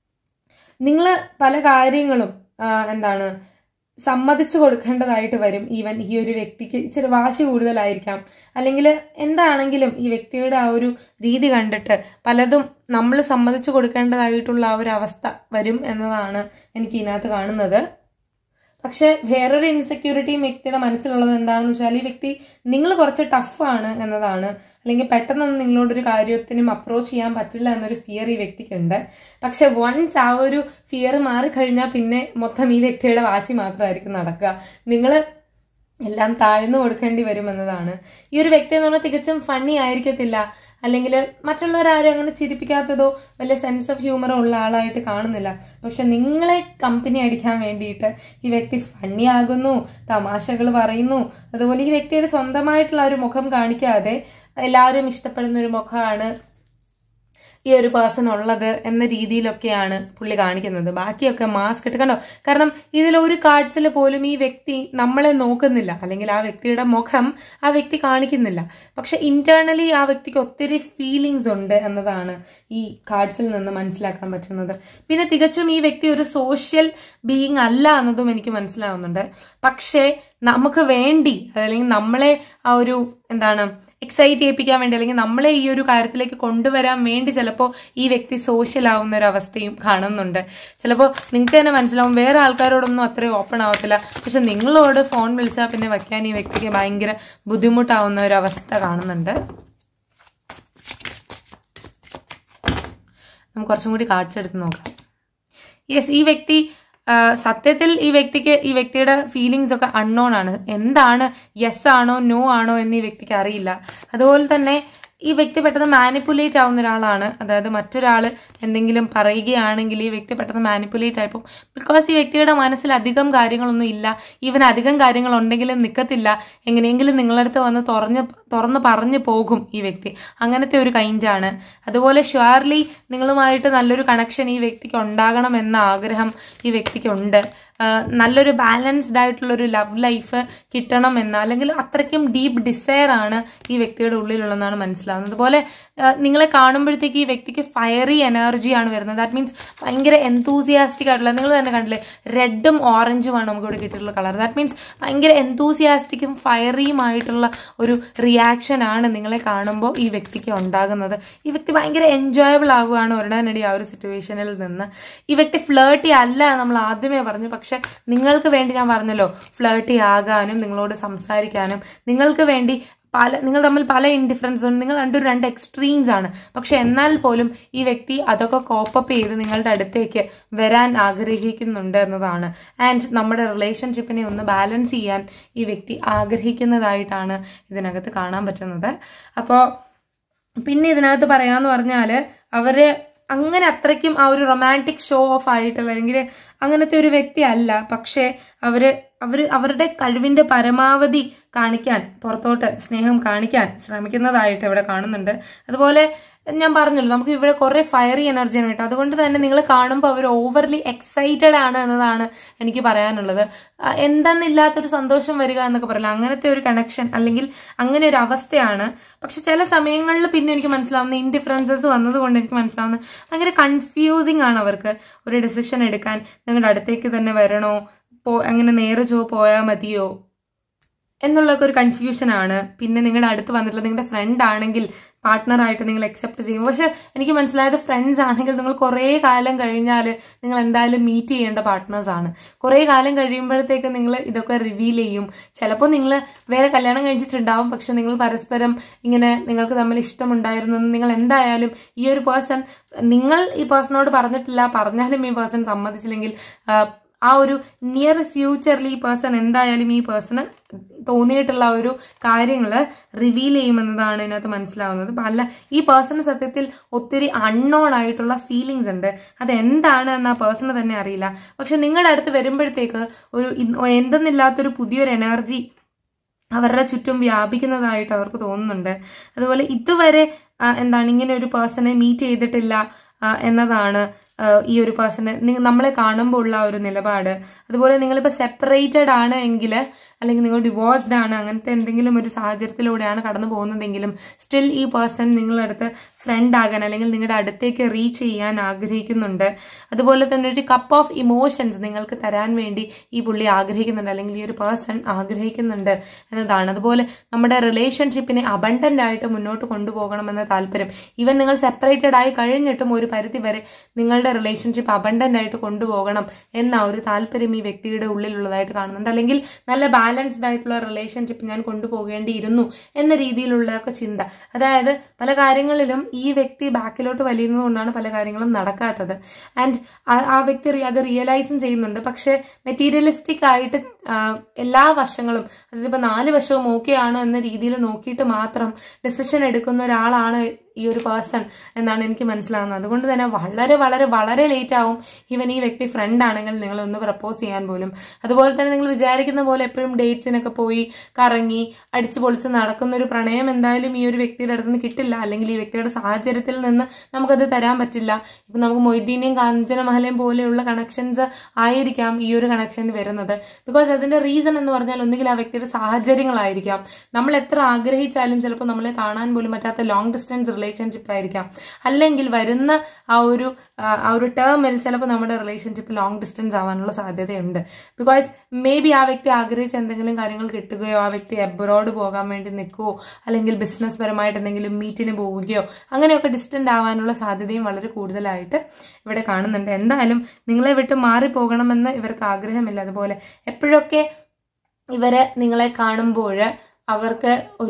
നിങ്ങൾ പല കാര്യങ്ങളും ആ, എന്താണ് സമ്മതിച്ചു കൊടുക്കേണ്ടതായിട്ട് വരും ഈവൻ ഈ ഒരു വ്യക്തിക്ക് ഇച്ചിരി വാശി കൂടുതലായിരിക്കാം അല്ലെങ്കിൽ എന്താണെങ്കിലും ഈ വ്യക്തിയുടെ ആ ഒരു രീതി കണ്ടിട്ട് പലതും നമ്മൾ സമ്മതിച്ചു കൊടുക്കേണ്ടതായിട്ടുള്ള ആ ഒരു അവസ്ഥ വരും എന്നതാണ് എനിക്ക് ഇതിനകത്ത് കാണുന്നത് പക്ഷെ വേറൊരു ഇൻസെക്യൂരിറ്റിയും വ്യക്തിയുടെ മനസ്സിലുള്ളത് എന്താണെന്ന് വെച്ചാൽ ഈ വ്യക്തി നിങ്ങൾ കുറച്ച് ടഫാണ് എന്നതാണ് അല്ലെങ്കിൽ പെട്ടെന്നൊന്നും നിങ്ങളോടൊരു കാര്യത്തിനും അപ്രോച്ച് ചെയ്യാൻ പറ്റില്ല എന്നൊരു ഫിയർ ഈ വ്യക്തിക്കുണ്ട് പക്ഷെ വൺസ് ആ ഒരു ഫിയർ മാറിക്കഴിഞ്ഞാൽ പിന്നെ മൊത്തം ഈ വ്യക്തിയുടെ വാശി മാത്രമായിരിക്കും നടക്കുക നിങ്ങൾ എല്ലാം താഴ്ന്നു കൊടുക്കേണ്ടി വരും എന്നതാണ് ഈ ഒരു വ്യക്തി എന്ന് പറഞ്ഞാൽ തികച്ചും ഫണ്ണി ആയിരിക്കത്തില്ല അല്ലെങ്കിൽ മറ്റുള്ളവരാരും അങ്ങനെ ചിരിപ്പിക്കാത്തതോ വലിയ സെൻസ് ഓഫ് ഹ്യൂമറോ ഉള്ള ആളായിട്ട് കാണുന്നില്ല പക്ഷെ നിങ്ങളെ കമ്പനി അടിക്കാൻ വേണ്ടിയിട്ട് ഈ വ്യക്തി ഫണ്ണി ആകുന്നു തമാശകൾ പറയുന്നു അതുപോലെ ഈ വ്യക്തിയുടെ സ്വന്തമായിട്ടുള്ള ഒരു മുഖം കാണിക്കാതെ എല്ലാവരും ഇഷ്ടപ്പെടുന്ന ഒരു മുഖമാണ് ഈ ഒരു പേഴ്സൺ ഉള്ളത് എന്ന രീതിയിലൊക്കെയാണ് പുള്ളി കാണിക്കുന്നത് ബാക്കിയൊക്കെ മാസ്ക് ഇട്ട് കണ്ടോ കാരണം ഇതിൽ ഒരു കാർഡ്സിൽ പോലും ഈ വ്യക്തി നമ്മളെ നോക്കുന്നില്ല അല്ലെങ്കിൽ ആ വ്യക്തിയുടെ മുഖം ആ വ്യക്തി കാണിക്കുന്നില്ല പക്ഷെ ഇന്റേണലി ആ വ്യക്തിക്ക് ഒത്തിരി ഫീലിങ്സ് ഉണ്ട് എന്നതാണ് ഈ കാർഡ്സിൽ നിന്ന് മനസ്സിലാക്കാൻ പറ്റുന്നത് പിന്നെ തികച്ചും ഈ വ്യക്തി ഒരു സോഷ്യൽ ബീയിങ് അല്ല എന്നതും എനിക്ക് മനസ്സിലാവുന്നുണ്ട് പക്ഷേ നമുക്ക് വേണ്ടി അല്ലെങ്കിൽ നമ്മളെ ആ ഒരു എന്താണ് എക്സൈറ്റ് ചെയ്യിപ്പിക്കാൻ വേണ്ടി അല്ലെങ്കിൽ നമ്മളെ ഈ ഒരു കാര്യത്തിലേക്ക് കൊണ്ടുവരാൻ വേണ്ടി ചിലപ്പോൾ ഈ വ്യക്തി സോഷ്യൽ ആവുന്ന ഒരു അവസ്ഥയും കാണുന്നുണ്ട് ചിലപ്പോൾ നിങ്ങൾക്ക് തന്നെ മനസ്സിലാവും വേറെ ആൾക്കാരോടൊന്നും അത്രയും ഓപ്പൺ ആവത്തില്ല പക്ഷെ നിങ്ങളോട് ഫോൺ വിളിച്ചാൽ പിന്നെ വയ്ക്കാൻ ഈ വ്യക്തിക്ക് ഭയങ്കര ബുദ്ധിമുട്ടാവുന്ന ഒരു അവസ്ഥ കാണുന്നുണ്ട് നമുക്ക് കുറച്ചും കൂടി കാഴ്ചയെടുത്ത് നോക്കാം യെസ് ഈ വ്യക്തി ആ, സത്യത്തിൽ ഈ വ്യക്തിക്ക് ഈ വ്യക്തിയുടെ ഫീലിങ്സ് ഒക്കെ അൺനോൺ ആണ് എന്താണ് യെസ് ആണോ നോ ആണോ എന്ന് ഈ വ്യക്തിക്ക് അറിയില്ല അതുപോലെ തന്നെ ഈ വ്യക്തി പെട്ടെന്ന് മാനിപ്പുലേറ്റ് ആവുന്ന ഒരാളാണ് അതായത് മറ്റൊരാൾ എന്തെങ്കിലും പറയുകയാണെങ്കിൽ ഈ വ്യക്തി പെട്ടെന്ന് മാനിപ്പുലേറ്റ് ആയിപ്പോൾ ബിക്കോസ് ഈ വ്യക്തിയുടെ മനസ്സിൽ അധികം കാര്യങ്ങളൊന്നും ഇല്ല ഈവൻ അധികം കാര്യങ്ങൾ ഉണ്ടെങ്കിലും നിൽക്കത്തില്ല എങ്ങനെയെങ്കിലും നിങ്ങളുടെ അടുത്ത് വന്ന് തുറഞ്ഞ് തുറന്ന് പറഞ്ഞു പോകും ഈ വ്യക്തി അങ്ങനത്തെ ഒരു കൈൻഡാണ് അതുപോലെ ഷുവർലി നിങ്ങളുമായിട്ട് നല്ലൊരു കണക്ഷൻ ഈ വ്യക്തിക്ക് ഉണ്ടാകണമെന്ന ആഗ്രഹം ഈ വ്യക്തിക്കുണ്ട് ആ, നല്ലൊരു ബാലൻസ്ഡ് ആയിട്ടുള്ള ഒരു ലവ് ലൈഫ് കിട്ടണമെന്ന് അല്ലെങ്കിൽ അത്രയ്ക്കും ഡീപ്പ് ഡിസയർ ആണ് ഈ വ്യക്തിയുടെ ഉള്ളിലുള്ളതെന്നാണ് മനസ്സിലാവുന്നത് അതുപോലെ ആ, നിങ്ങളെ കാണുമ്പോഴത്തേക്ക് ഈ വ്യക്തിക്ക് ഫയറി എനർജിയാണ് വരുന്നത് ദാറ്റ് മീൻസ് ഭയങ്കര എന്തൂസിയാസ്റ്റിക് ആയിട്ടുള്ള നിങ്ങൾ തന്നെ കണ്ടില്ലേ റെഡും ഓറഞ്ചുമാണ് നമുക്ക് ഇവിടെ കിട്ടിയിട്ടുള്ള കളർ ദാറ്റ് മീൻസ് ഭയങ്കര എന്തൂസിയാസ്റ്റിക്കും ഫയറിയും ആയിട്ടുള്ള ഒരു റിയാക്ഷൻ ആണ് നിങ്ങളെ കാണുമ്പോൾ ഈ വ്യക്തിക്ക് ഉണ്ടാകുന്നത് ഈ വ്യക്തി ഭയങ്കര എൻജോയബിൾ ആവുകയാണ് ഉടനടി ആ ഒരു സിറ്റുവേഷനിൽ നിന്ന് ഈ വ്യക്തി ഫ്ലേർട്ടി അല്ല നമ്മൾ ആദ്യമേ പറഞ്ഞു പക്ഷെ നിങ്ങൾക്ക് വേണ്ടി ഞാൻ പറഞ്ഞല്ലോ ഫ്ലേർട്ടി ആകാനും നിങ്ങളോട് സംസാരിക്കാനും നിങ്ങൾക്ക് വേണ്ടി പല നിങ്ങൾ തമ്മിൽ പല ഇൻഡിഫറൻസ് ഉണ്ട് നിങ്ങൾ രണ്ടും രണ്ട് എക്സ്ട്രീംസ് ആണ് പക്ഷെ എന്നാൽ പോലും ഈ വ്യക്തി അതൊക്കെ കോപ്പപ്പ് ചെയ്ത് നിങ്ങളുടെ അടുത്തേക്ക് വരാൻ ആഗ്രഹിക്കുന്നുണ്ട് എന്നതാണ് ആൻഡ് നമ്മുടെ റിലേഷൻഷിപ്പിനെ ഒന്ന് ബാലൻസ് ചെയ്യാൻ ഈ വ്യക്തി ആഗ്രഹിക്കുന്നതായിട്ടാണ് ഇതിനകത്ത് കാണാൻ പറ്റുന്നത് അപ്പോൾ പിന്നെ ഇതിനകത്ത് പറയാന്ന് പറഞ്ഞാല് അവര് അങ്ങനെ അത്രയ്ക്കും ആ ഒരു റൊമാൻറ്റിക് ഷോ ഓഫ് ആയിട്ടുള്ള അല്ലെങ്കിൽ അങ്ങനത്തെ ഒരു വ്യക്തി അല്ല പക്ഷേ അവര് അവര് അവരുടെ കഴിവിന്റെ പരമാവധി കാണിക്കാൻ പുറത്തോട്ട് സ്നേഹം കാണിക്കാൻ ശ്രമിക്കുന്നതായിട്ട് ഇവിടെ കാണുന്നുണ്ട് അതുപോലെ ഞാൻ പറഞ്ഞല്ലോ നമുക്ക് ഇവിടെ കുറെ ഫയറി എനർജിയാണ് കേട്ടോ അതുകൊണ്ട് തന്നെ നിങ്ങൾ കാണുമ്പോൾ അവർ ഓവർലി എക്സൈറ്റഡ് ആണ് എന്നതാണ് എനിക്ക് പറയാനുള്ളത് ആ, എന്തെന്നില്ലാത്തൊരു സന്തോഷം വരിക എന്നൊക്കെ പറയില്ല അങ്ങനത്തെ ഒരു കണക്ഷൻ അല്ലെങ്കിൽ അങ്ങനെ ഒരു അവസ്ഥയാണ് പക്ഷെ ചില സമയങ്ങളിൽ പിന്നെ എനിക്ക് മനസ്സിലാവുന്ന ഇൻഡിഫറൻസസ് വന്നതുകൊണ്ട് എനിക്ക് മനസ്സിലാവുന്ന ഭയങ്കര കൺഫ്യൂസിങ് ആണ് അവർക്ക് ഒരു ഡിസിഷൻ എടുക്കാൻ നിങ്ങളുടെ അടുത്തേക്ക് തന്നെ വരണോ പോ അങ്ങനെ നേരെ ചോ പോയാൽ മതിയോ എന്നുള്ളൊക്കെ ഒരു കൺഫ്യൂഷൻ ആണ് പിന്നെ നിങ്ങളുടെ അടുത്ത് വന്നിട്ടുള്ള നിങ്ങളുടെ ഫ്രണ്ട് ആണെങ്കിൽ പാർട്ട്ണറായിട്ട് നിങ്ങൾ അക്സെപ്റ്റ് ചെയ്യും പക്ഷെ എനിക്ക് മനസ്സിലായത് ഫ്രണ്ട്സ് ആണെങ്കിൽ നിങ്ങൾ കുറേ കാലം കഴിഞ്ഞാൽ നിങ്ങൾ എന്തായാലും മീറ്റ് ചെയ്യേണ്ട പാർട്ട്നേഴ്സ് ആണ് കുറേ കാലം കഴിയുമ്പോഴത്തേക്ക് നിങ്ങൾ ഇതൊക്കെ റിവീൽ ചെയ്യും ചിലപ്പോൾ നിങ്ങൾ വേറെ കല്യാണം കഴിച്ചിട്ടുണ്ടാവും പക്ഷെ നിങ്ങൾ പരസ്പരം ഇങ്ങനെ നിങ്ങൾക്ക് തമ്മിൽ ഇഷ്ടമുണ്ടായിരുന്നു എന്ന് നിങ്ങൾ എന്തായാലും ഈ ഒരു പേഴ്സൺ നിങ്ങൾ ഈ പേഴ്സണോട് പറഞ്ഞിട്ടില്ല പറഞ്ഞാലും ഈ പേഴ്സൺ സമ്മതിച്ചില്ലെങ്കിൽ ആ, ആ ഒരു നിയർ ഫ്യൂച്ചറിൽ ഈ പേഴ്സൺ എന്തായാലും ഈ പേഴ്സണ് തോന്നിയിട്ടുള്ള ആ ഒരു കാര്യങ്ങൾ റിവീൽ ചെയ്യുമെന്നതാണ് ഇതിനകത്ത് മനസ്സിലാവുന്നത് അപ്പൊ അല്ല ഈ പേഴ്സണ് സത്യത്തിൽ ഒത്തിരി അൺനോൺ ആയിട്ടുള്ള ഫീലിങ്സ് ഉണ്ട് അത് എന്താണ് എന്ന് ആ പേഴ്സണ് തന്നെ അറിയില്ല പക്ഷെ നിങ്ങളുടെ അടുത്ത് വരുമ്പോഴത്തേക്ക് ഒരു ഇൻ- എന്തെന്നില്ലാത്തൊരു പുതിയൊരു എനർജി അവരുടെ ചുറ്റും വ്യാപിക്കുന്നതായിട്ട് അവർക്ക് തോന്നുന്നുണ്ട് അതുപോലെ ഇതുവരെ ആ, എന്താണ് ഇങ്ങനെ ഒരു പേഴ്സണെ മീറ്റ് ചെയ്തിട്ടില്ല ആ, എന്നതാണ് ആ, ഈ ഒരു പേഴ്സണ് നമ്മളെ കാണുമ്പോൾ ഉള്ള ആ ഒരു നിലപാട് അതുപോലെ നിങ്ങളിപ്പോൾ സെപ്പറേറ്റഡ് ആണ് എങ്കിൽ അല്ലെങ്കിൽ നിങ്ങൾ ഡിവോഴ്സ്ഡ് ആണ് അങ്ങനത്തെ എന്തെങ്കിലും ഒരു സാഹചര്യത്തിലൂടെയാണ് കടന്നു പോകുന്നതെങ്കിലും സ്റ്റിൽ ഈ പേഴ്സൺ നിങ്ങളുടെ അടുത്ത് ഫ്രണ്ട് ആകാൻ അല്ലെങ്കിൽ നിങ്ങളുടെ അടുത്തേക്ക് റീച്ച് ചെയ്യാൻ ആഗ്രഹിക്കുന്നുണ്ട് അതുപോലെ തന്നെ ഒരു കപ്പ് ഓഫ് ഇമോഷൻസ് നിങ്ങൾക്ക് തരാൻ വേണ്ടി ഈ പുള്ളി ആഗ്രഹിക്കുന്നുണ്ട് അല്ലെങ്കിൽ ഈ ഒരു പേഴ്സൺ ആഗ്രഹിക്കുന്നുണ്ട് എന്നതാണ് അതുപോലെ നമ്മുടെ റിലേഷൻഷിപ്പിനെ അബണ്ടന്റ് ആയിട്ട് മുന്നോട്ട് കൊണ്ടുപോകണമെന്ന താല്പര്യം ഈവൻ നിങ്ങൾ സെപ്പറേറ്റഡ് ആയി കഴിഞ്ഞിട്ടും ഒരു പരിധി വരെ നിങ്ങളുടെ റിലേഷൻഷിപ്പ് അബണ്ടന്റ് ആയിട്ട് കൊണ്ടുപോകണം എന്ന ഒരു താല്പര്യം ഈ വ്യക്തിയുടെ ഉള്ളിലുള്ളതായിട്ട് കാണുന്നുണ്ട് അല്ലെങ്കിൽ നല്ല ബാലൻസ്ഡ് ആയിട്ടുള്ള റിലേഷൻഷിപ്പ് ഞാൻ കൊണ്ടുപോകേണ്ടിയിരുന്നു എന്ന രീതിയിലുള്ള ഒക്കെ ചിന്ത അതായത് പല കാര്യങ്ങളിലും ഈ വ്യക്തി ബാക്കിലോട്ട് വലിയുന്നത് കൊണ്ടാണ് പല കാര്യങ്ങളും നടക്കാത്തത് ആൻഡ് ആ വ്യക്തി റി- അത് റിയലൈസും ചെയ്യുന്നുണ്ട് പക്ഷെ മെറ്റീരിയലിസ്റ്റിക് ആയിട്ട് ആ, എല്ലാ വശങ്ങളും അതായത് ഇപ്പൊ നാല് വശവും ഓക്കെ ആണ് എന്ന രീതിയിൽ നോക്കിയിട്ട് മാത്രം ഡിസിഷൻ എടുക്കുന്ന ഒരാളാണ് ഈ ഒരു പേഴ്സൺ എന്നാണ് എനിക്ക് മനസ്സിലാവുന്നത് അതുകൊണ്ട് തന്നെ വളരെ വളരെ വളരെ ലേറ്റ് ആവും ഈവൻ ഈ വ്യക്തി ഫ്രണ്ട് ആണെങ്കിൽ നിങ്ങൾ ഒന്ന് പ്രപ്പോസ് ചെയ്യാൻ പോലും അതുപോലെ തന്നെ നിങ്ങൾ വിചാരിക്കുന്ന പോലെ എപ്പോഴും ഡേറ്റ്സിനൊക്കെ പോയി കറങ്ങി അടിച്ചു പൊളിച്ച് നടക്കുന്ന ഒരു പ്രണയം എന്തായാലും ഈ ഒരു വ്യക്തിയുടെ അടുത്ത് നിന്ന് കിട്ടില്ല അല്ലെങ്കിൽ ഈ വ്യക്തിയുടെ സാഹചര്യത്തിൽ നിന്ന് നമുക്കത് തരാൻ പറ്റില്ല ഇപ്പൊ നമുക്ക് മൊയ്തീനെയും കാഞ്ചന മഹലയും പോലെയുള്ള കണക്ഷൻസ് ആയിരിക്കാം ഈ ഒരു കണക്ഷന് വരുന്നത് ബിക്കോസ് അതിന്റെ റീസൺ എന്ന് പറഞ്ഞാൽ ഒന്നുകിൽ ആ വ്യക്തിയുടെ സാഹചര്യങ്ങളായിരിക്കാം നമ്മൾ എത്ര ആഗ്രഹിച്ചാലും ചിലപ്പോൾ നമ്മളെ കാണാൻ പോലും പറ്റാത്ത ലോങ് ഡിസ്റ്റൻസ് റിലേഷൻഷിപ്പ് ആയിരിക്കാം അല്ലെങ്കിൽ വരുന്ന ആ ഒരു ആ, ആ ഒരു ടേമിൽ ചിലപ്പോൾ നമ്മുടെ റിലേഷൻഷിപ്പ് ലോങ് ഡിസ്റ്റൻസ് ആവാനുള്ള സാധ്യതയുണ്ട് ബിക്കോസ് മേ ബി ആ വ്യക്തി ആഗ്രഹിച്ച എന്തെങ്കിലും കാര്യങ്ങൾ കിട്ടുകയോ ആ വ്യക്തി എബ്രോഡ് പോകാൻ വേണ്ടി നിൽക്കുകയോ അല്ലെങ്കിൽ ബിസിനസ് പരമായിട്ട് എന്തെങ്കിലും മീറ്റിന് പോവുകയോ അങ്ങനെയൊക്കെ ഡിസ്റ്റന്റ് ആവാനുള്ള സാധ്യതയും വളരെ കൂടുതലായിട്ട് ഇവിടെ കാണുന്നുണ്ട് എന്തായാലും നിങ്ങളെ വിട്ട് മാറിപ്പോകണമെന്ന് ഇവർക്ക് ആഗ്രഹമില്ല അതുപോലെ എപ്പോഴൊക്കെ ഇവര് നിങ്ങളെ കാണുമ്പോൾ അവർക്ക് ഒരു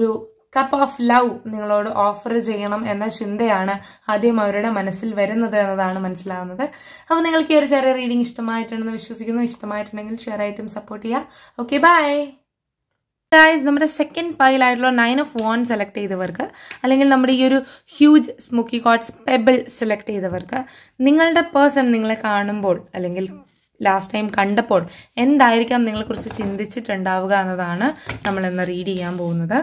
കപ്പ് ഓഫ് ലവ് നിങ്ങളോട് ഓഫർ ചെയ്യണം എന്ന ചിന്തയാണ് ആദ്യം അവരുടെ മനസ്സിൽ വരുന്നത് എന്നതാണ് മനസ്സിലാവുന്നത് അപ്പോൾ നിങ്ങൾക്ക് ഈ ഒരു ചെറിയ റീഡിംഗ് ഇഷ്ടമായിട്ടുണ്ടെന്ന് വിശ്വസിക്കുന്നു ഇഷ്ടമായിട്ടുണ്ടെങ്കിൽ ഷെയർ ആയിട്ടും സപ്പോർട്ട് ചെയ്യുക ഓക്കെ ബൈ ഗായ്സ് നമ്മുടെ സെക്കൻഡ് പൈലായിട്ടുള്ള നയൻ ഓഫ് വോൺ സെലക്ട് ചെയ്തവർക്ക് അല്ലെങ്കിൽ നമ്മുടെ ഈ ഒരു huge smoky quartz pebble select ചെയ്തവർക്ക് നിങ്ങളുടെ പേഴ്സൺ നിങ്ങളെ കാണുമ്പോൾ അല്ലെങ്കിൽ ലാസ്റ്റ് ടൈം കണ്ടപ്പോൾ എന്തായിരിക്കാം നിങ്ങളെക്കുറിച്ച് ചിന്തിച്ചിട്ടുണ്ടാവുക എന്നതാണ് നമ്മൾ ഇന്ന് റീഡ് ചെയ്യാൻ പോകുന്നത്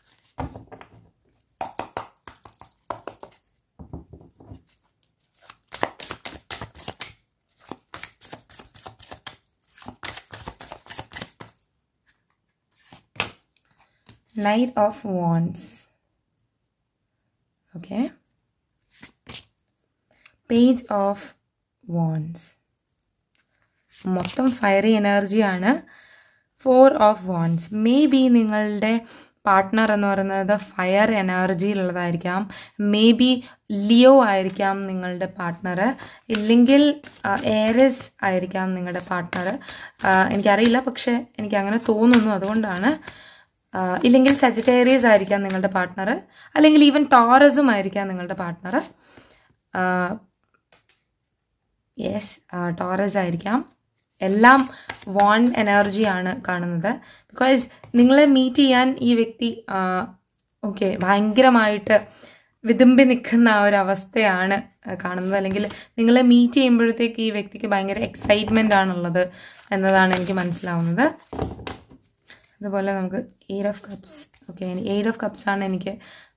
Knight of Wands. Okay. Page of Wands. മൊത്തം ഫയറി എനർജിയാണ് four of wands may be നിങ്ങളുടെ പാർട്ട്ണർ എന്ന് പറയുന്നത് ഫയർ എനർജിയിലുള്ളതായിരിക്കാം മേ ബി ലിയോ ആയിരിക്കാം നിങ്ങളുടെ പാർട്ട്ണർ ഇല്ലെങ്കിൽ ഏരസ് ആയിരിക്കാം നിങ്ങളുടെ പാർട്ട്ണർ എനിക്കറിയില്ല പക്ഷെ എനിക്ക് അങ്ങനെ തോന്നുന്നു അതുകൊണ്ടാണ് ഇല്ലെങ്കിൽ സജിറ്റേറിയസ് ആയിരിക്കാം നിങ്ങളുടെ പാർട്ട്ണർ അല്ലെങ്കിൽ ഈവൻ ടോറസും ആയിരിക്കാം നിങ്ങളുടെ പാർട്ട്ണർ യെസ് ടോറസ് ആയിരിക്കാം എല്ലാം വോൺ എനർജിയാണ് കാണുന്നത് ബിക്കോസ് നിങ്ങളെ മീറ്റ് ചെയ്യാൻ ഈ വ്യക്തി ഓക്കെ ഭയങ്കരമായിട്ട് വിതുമ്പി നിൽക്കുന്ന ആ ഒരു അവസ്ഥയാണ് കാണുന്നത് അല്ലെങ്കിൽ നിങ്ങളെ മീറ്റ് ചെയ്യുമ്പോഴത്തേക്ക് ഈ വ്യക്തിക്ക് ഭയങ്കര എക്സൈറ്റ്മെൻ്റ് ആണുള്ളത് എന്നതാണ് എനിക്ക് മനസ്സിലാവുന്നത് അതുപോലെ നമുക്ക് eight of cups okay eight of cups ആണ് എനിക്ക്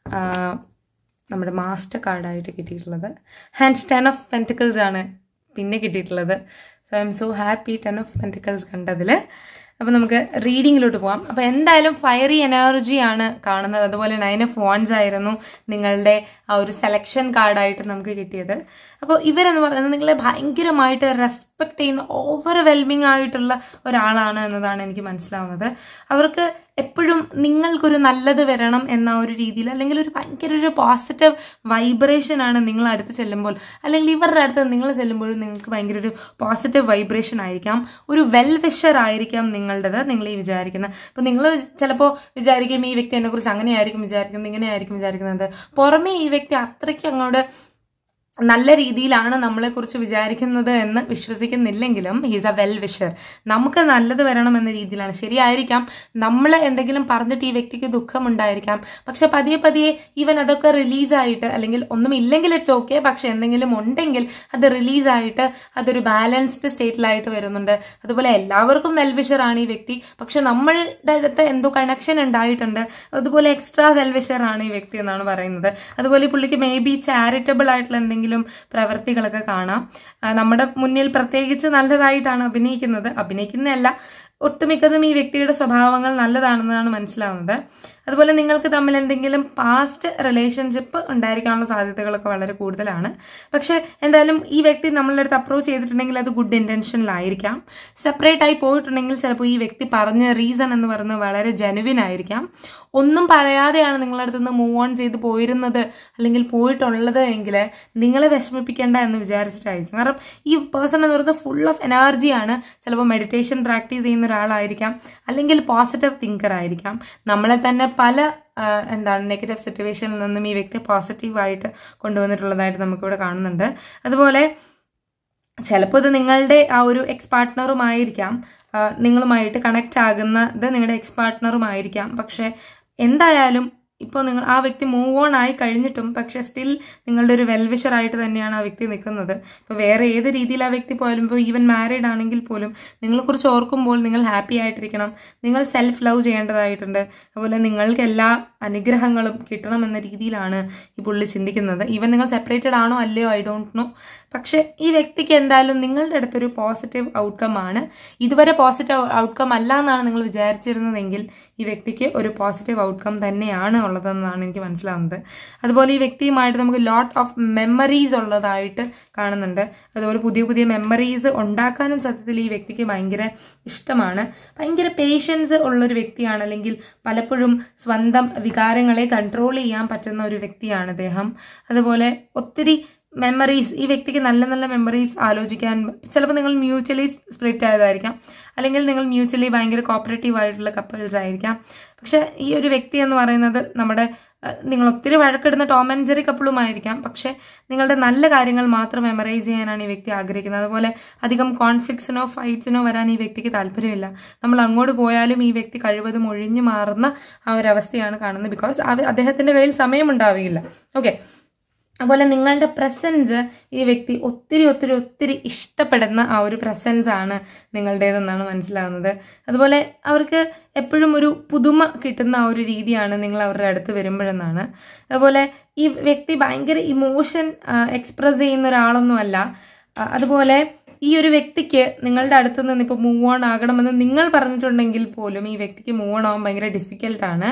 നമ്മുടെ മാസ്റ്റർ കാർഡായിട്ട് കിട്ടിയിട്ടുള്ളത് ആൻഡ് ടെൻ ഓഫ് പെൻറ്റിക്കിൾസ് ആണ് പിന്നെ കിട്ടിയിട്ടുള്ളത് so I am so happy ten of pentacles കണ്ടതിൽ അപ്പോൾ നമുക്ക് റീഡിങ്ങിലോട്ട് പോകാം അപ്പോൾ എന്തായാലും ഫയറി എനർജിയാണ് കാണുന്നത് അതുപോലെ നയൻ ഓഫ് വോൺസ് ആയിരുന്നു നിങ്ങളുടെ ആ ഒരു സെലക്ഷൻ കാർഡായിട്ട് നമുക്ക് കിട്ടിയത് അപ്പോൾ ഇവരെന്ന് പറയുന്നത് നിങ്ങളെ ഭയങ്കരമായിട്ട് റെസ്പെക്ട് ചെയ്യുന്ന ഓവർവെൽമിംഗ് ആയിട്ടുള്ള ഒരാളാണ് എന്നതാണ് എനിക്ക് മനസ്സിലാവുന്നത് അവർക്ക് എപ്പോഴും നിങ്ങൾക്കൊരു നല്ലത് വരണം എന്ന ഒരു രീതിയിൽ അല്ലെങ്കിൽ ഒരു ഭയങ്കര ഒരു പോസിറ്റീവ് വൈബ്രേഷൻ ആണ് നിങ്ങൾ അടുത്ത് ചെല്ലുമ്പോൾ അല്ലെങ്കിൽ ഇവരുടെ അടുത്ത് നിങ്ങൾ ചെല്ലുമ്പോഴും നിങ്ങൾക്ക് ഭയങ്കര ഒരു പോസിറ്റീവ് വൈബ്രേഷൻ ആയിരിക്കാം ഒരു വെൽ വിഷർ ആയിരിക്കാം നിങ്ങളുടേത് നിങ്ങൾ ഈ വിചാരിക്കുന്നത് അപ്പോൾ നിങ്ങൾ ചിലപ്പോൾ വിചാരിക്കും ഈ വ്യക്തി എന്നെ കുറിച്ച് അങ്ങനെയായിരിക്കും വിചാരിക്കുന്നത് ഇങ്ങനെയായിരിക്കും വിചാരിക്കുന്നത് പുറമേ ഈ വ്യക്തി അത്രയ്ക്ക് അങ്ങോട്ട് നല്ല രീതിയിലാണ് നമ്മളെക്കുറിച്ച് വിചാരിക്കുന്നത് എന്ന് വിശ്വസിക്കുന്നില്ലെങ്കിലും ഹീസ് എ വെൽ വിഷർ നമുക്ക് നല്ലത് വരണം എന്ന രീതിയിലാണ് ശരിയായിരിക്കാം നമ്മൾ എന്തെങ്കിലും പറഞ്ഞിട്ട് ഈ വ്യക്തിക്ക് ദുഃഖമുണ്ടായിരിക്കാം പക്ഷെ പതിയെ പതിയെ ഈവൻ അതൊക്കെ റിലീസായിട്ട് അല്ലെങ്കിൽ ഒന്നും ഇല്ലെങ്കിൽ ഇറ്റ്സ് ഓക്കെ പക്ഷെ എന്തെങ്കിലും ഉണ്ടെങ്കിൽ അത് റിലീസായിട്ട് അതൊരു ബാലൻസ്ഡ് സ്റ്റേറ്റിലായിട്ട് വരുന്നുണ്ട് അതുപോലെ എല്ലാവർക്കും വെൽ വിഷർ ആണ് ഈ വ്യക്തി പക്ഷെ നമ്മളുടെ അടുത്ത് എന്തോ കണക്ഷൻ ഉണ്ടായിട്ടുണ്ട് അതുപോലെ എക്സ്ട്രാ വെൽ വിഷർ ആണ് ഈ വ്യക്തി എന്നാണ് പറയുന്നത് അതുപോലെ ഈ പുള്ളിക്ക് മേ ബി ചാരിറ്റബിൾ ആയിട്ടുള്ള എന്തെങ്കിലും എന്തെങ്കിലും പ്രവൃത്തികളൊക്കെ കാണാം നമ്മുടെ മുന്നിൽ പ്രത്യേകിച്ച് നല്ലതായിട്ടാണ് അഭിനയിക്കുന്നത് അഭിനയിക്കുന്നതല്ല ഒട്ടുമിക്കതും ഈ വ്യക്തിയുടെ സ്വഭാവങ്ങൾ നല്ലതാണെന്നാണ് മനസ്സിലാവുന്നത് അതുപോലെ നിങ്ങൾക്ക് തമ്മിൽ എന്തെങ്കിലും പാസ്റ്റ് റിലേഷൻഷിപ്പ് ഉണ്ടായിരിക്കാനുള്ള സാധ്യതകളൊക്കെ വളരെ കൂടുതലാണ് പക്ഷെ എന്തായാലും ഈ വ്യക്തി നമ്മളുടെ അടുത്ത് അപ്രോച്ച് ചെയ്തിട്ടുണ്ടെങ്കിൽ അത് ഗുഡ് ഇന്റൻഷനിലായിരിക്കാം സെപ്പറേറ്റ് ആയി പോയിട്ടുണ്ടെങ്കിൽ ചിലപ്പോൾ ഈ വ്യക്തി പറഞ്ഞ റീസൺ എന്ന് പറയുന്നത് വളരെ ജെനുവിൻ ആയിരിക്കാം ഒന്നും പറയാതെയാണ് നിങ്ങളുടെ അടുത്ത് നിന്ന് മൂവ് ഓൺ ചെയ്ത് പോയിരുന്നത് അല്ലെങ്കിൽ പോയിട്ടുള്ളത് എങ്കിൽ നിങ്ങളെ വിഷമിപ്പിക്കേണ്ട എന്ന് വിചാരിച്ചിട്ടായിരിക്കും കാരണം ഈ പേഴ്സൺ എന്ന് പറയുന്നത് ഫുൾ ഓഫ് എനർജിയാണ് ചിലപ്പോൾ മെഡിറ്റേഷൻ പ്രാക്ടീസ് ചെയ്യുന്ന ഒരാളായിരിക്കാം അല്ലെങ്കിൽ പോസിറ്റീവ് തിങ്കർ ആയിരിക്കാം നമ്മളെ തന്നെ പല എന്താണ് നെഗറ്റീവ് സിറ്റുവേഷനിൽ നിന്നും ഈ വ്യക്തി പോസിറ്റീവായിട്ട് കൊണ്ടുവന്നിട്ടുള്ളതായിട്ട് നമുക്കിവിടെ കാണുന്നുണ്ട് അതുപോലെ ചിലപ്പോൾ ഇത് നിങ്ങളുടെ ആ ഒരു എക്സ് പാർട്ട്ണറുമായിരിക്കാം നിങ്ങളുമായിട്ട് കണക്റ്റ് ആകുന്നത് നിങ്ങളുടെ എക്സ് പാർട്ട്ണറുമായിരിക്കാം പക്ഷെ എന്തായാലും ഇപ്പോൾ നിങ്ങൾ ആ വ്യക്തി മൂവ് ഓൺ ആയി കഴിഞ്ഞിട്ടും പക്ഷെ സ്റ്റിൽ നിങ്ങളുടെ ഒരു വെൽവിഷർ ആയിട്ട് തന്നെയാണ് ആ വ്യക്തി നിൽക്കുന്നത് ഇപ്പോൾ വേറെ ഏത് രീതിയിൽ ആ വ്യക്തി പോയാലും ഇപ്പോൾ ഈവൻ മാരീഡ് ആണെങ്കിൽ പോലും നിങ്ങളെക്കുറിച്ച് ഓർക്കുമ്പോൾ നിങ്ങൾ ഹാപ്പി ആയിട്ടിരിക്കണം നിങ്ങൾ സെൽഫ് ലവ് ചെയ്യേണ്ടതായിട്ടുണ്ട് അതുപോലെ നിങ്ങൾക്ക് എല്ലാ അനുഗ്രഹങ്ങളും കിട്ടണം എന്ന രീതിയിലാണ് ഈ പുള്ളി ചിന്തിക്കുന്നത് ഈവൻ നിങ്ങൾ സെപ്പറേറ്റഡ് ആണോ അല്ലയോ ഐ ഡോണ്ട് നോ പക്ഷെ ഈ വ്യക്തിക്ക് എന്തായാലും നിങ്ങളുടെ അടുത്തൊരു പോസിറ്റീവ് ഔട്ട്കം ആണ് ഇതുവരെ പോസിറ്റീവ് ഔട്ട്കം അല്ല എന്നാണ് നിങ്ങൾ വിചാരിച്ചിരുന്നതെങ്കിൽ ഈ വ്യക്തിക്ക് ഒരു പോസിറ്റീവ് ഔട്ട്കം തന്നെയാണ് ഉള്ളതെന്നാണ് എനിക്ക് മനസ്സിലാവുന്നത് അതുപോലെ ഈ വ്യക്തിയുമായിട്ട് നമുക്ക് ലോട്ട് ഓഫ് മെമ്മറീസ് ഉള്ളതായിട്ട് കാണുന്നുണ്ട് അതുപോലെ പുതിയ പുതിയ മെമ്മറീസ് ഉണ്ടാക്കാനും സത്യത്തിൽ ഈ വ്യക്തിക്ക് ഭയങ്കര ഇഷ്ടമാണ് ഭയങ്കര പേഷ്യൻസ് ഉള്ളൊരു വ്യക്തിയാണ് അല്ലെങ്കിൽ പലപ്പോഴും സ്വന്തം വികാരങ്ങളെ കൺട്രോൾ ചെയ്യാൻ പറ്റുന്ന ഒരു വ്യക്തിയാണ് അദ്ദേഹം അതുപോലെ ഒത്തിരി മെമ്മറീസ് ഈ വ്യക്തിക്ക് നല്ല നല്ല മെമ്മറീസ് ആലോചിക്കാൻ ചിലപ്പോൾ നിങ്ങൾ മ്യൂച്വലി സ്പ്ലിറ്റ് ആയതായിരിക്കാം അല്ലെങ്കിൽ നിങ്ങൾ മ്യൂച്വലി ഭയങ്കര കോപ്പറേറ്റീവ് ആയിട്ടുള്ള കപ്പിൾസ് ആയിരിക്കാം പക്ഷെ ഈ ഒരു വ്യക്തി എന്ന് പറയുന്നത് നമ്മുടെ അഹ്, നിങ്ങൾ ഒത്തിരി വഴക്കിടുന്ന ടോം ആൻഡ് ജെറി കപ്പിളുമായിരിക്കാം പക്ഷെ നിങ്ങളുടെ നല്ല കാര്യങ്ങൾ മാത്രം മെമ്മറൈസ് ചെയ്യാനാണ് ഈ വ്യക്തി ആഗ്രഹിക്കുന്നത് അതുപോലെ അധികം കോൺഫ്ലിക്ട്സിനോ ഫൈറ്റ്സിനോ വരാൻ ഈ വ്യക്തിക്ക് താല്പര്യമില്ല നമ്മൾ അങ്ങോട്ട് പോയാലും ഈ വ്യക്തി കഴിവതും ഒഴിഞ്ഞു മാറുന്ന ആ ഒരു അവസ്ഥയാണ് കാണുന്നത് ബിക്കോസ് അദ്ദേഹത്തിന്റെ കയ്യിൽ സമയമുണ്ടാവുകയില്ല ഓക്കെ അതുപോലെ നിങ്ങളുടെ പ്രസൻസ് ഈ വ്യക്തി ഒത്തിരി ഒത്തിരി ഒത്തിരി ഇഷ്ടപ്പെടുന്ന ആ ഒരു പ്രസൻസ് ആണ് നിങ്ങളുടേതെന്നാണ് മനസ്സിലാകുന്നത് അതുപോലെ അവർക്ക് എപ്പോഴും ഒരു പുതുമ കിട്ടുന്ന ആ ഒരു രീതിയാണ് നിങ്ങൾ അവരുടെ അടുത്ത് വരുമ്പോഴെന്നാണ് അതുപോലെ ഈ വ്യക്തി ഭയങ്കര ഇമോഷൻ എക്സ്പ്രസ് ചെയ്യുന്ന ഒരാളൊന്നുമല്ല ആ, അതുപോലെ ഈ ഒരു വ്യക്തിക്ക് നിങ്ങളുടെ അടുത്ത് നിന്ന് ഇപ്പോൾ മൂവ് ഓൺ ആകണമെന്ന് നിങ്ങൾ പറഞ്ഞിട്ടുണ്ടെങ്കിൽ പോലും ഈ വ്യക്തിക്ക് മൂവ് ഓൺ ആവാൻ ഭയങ്കര ഡിഫിക്കൽട്ടാണ്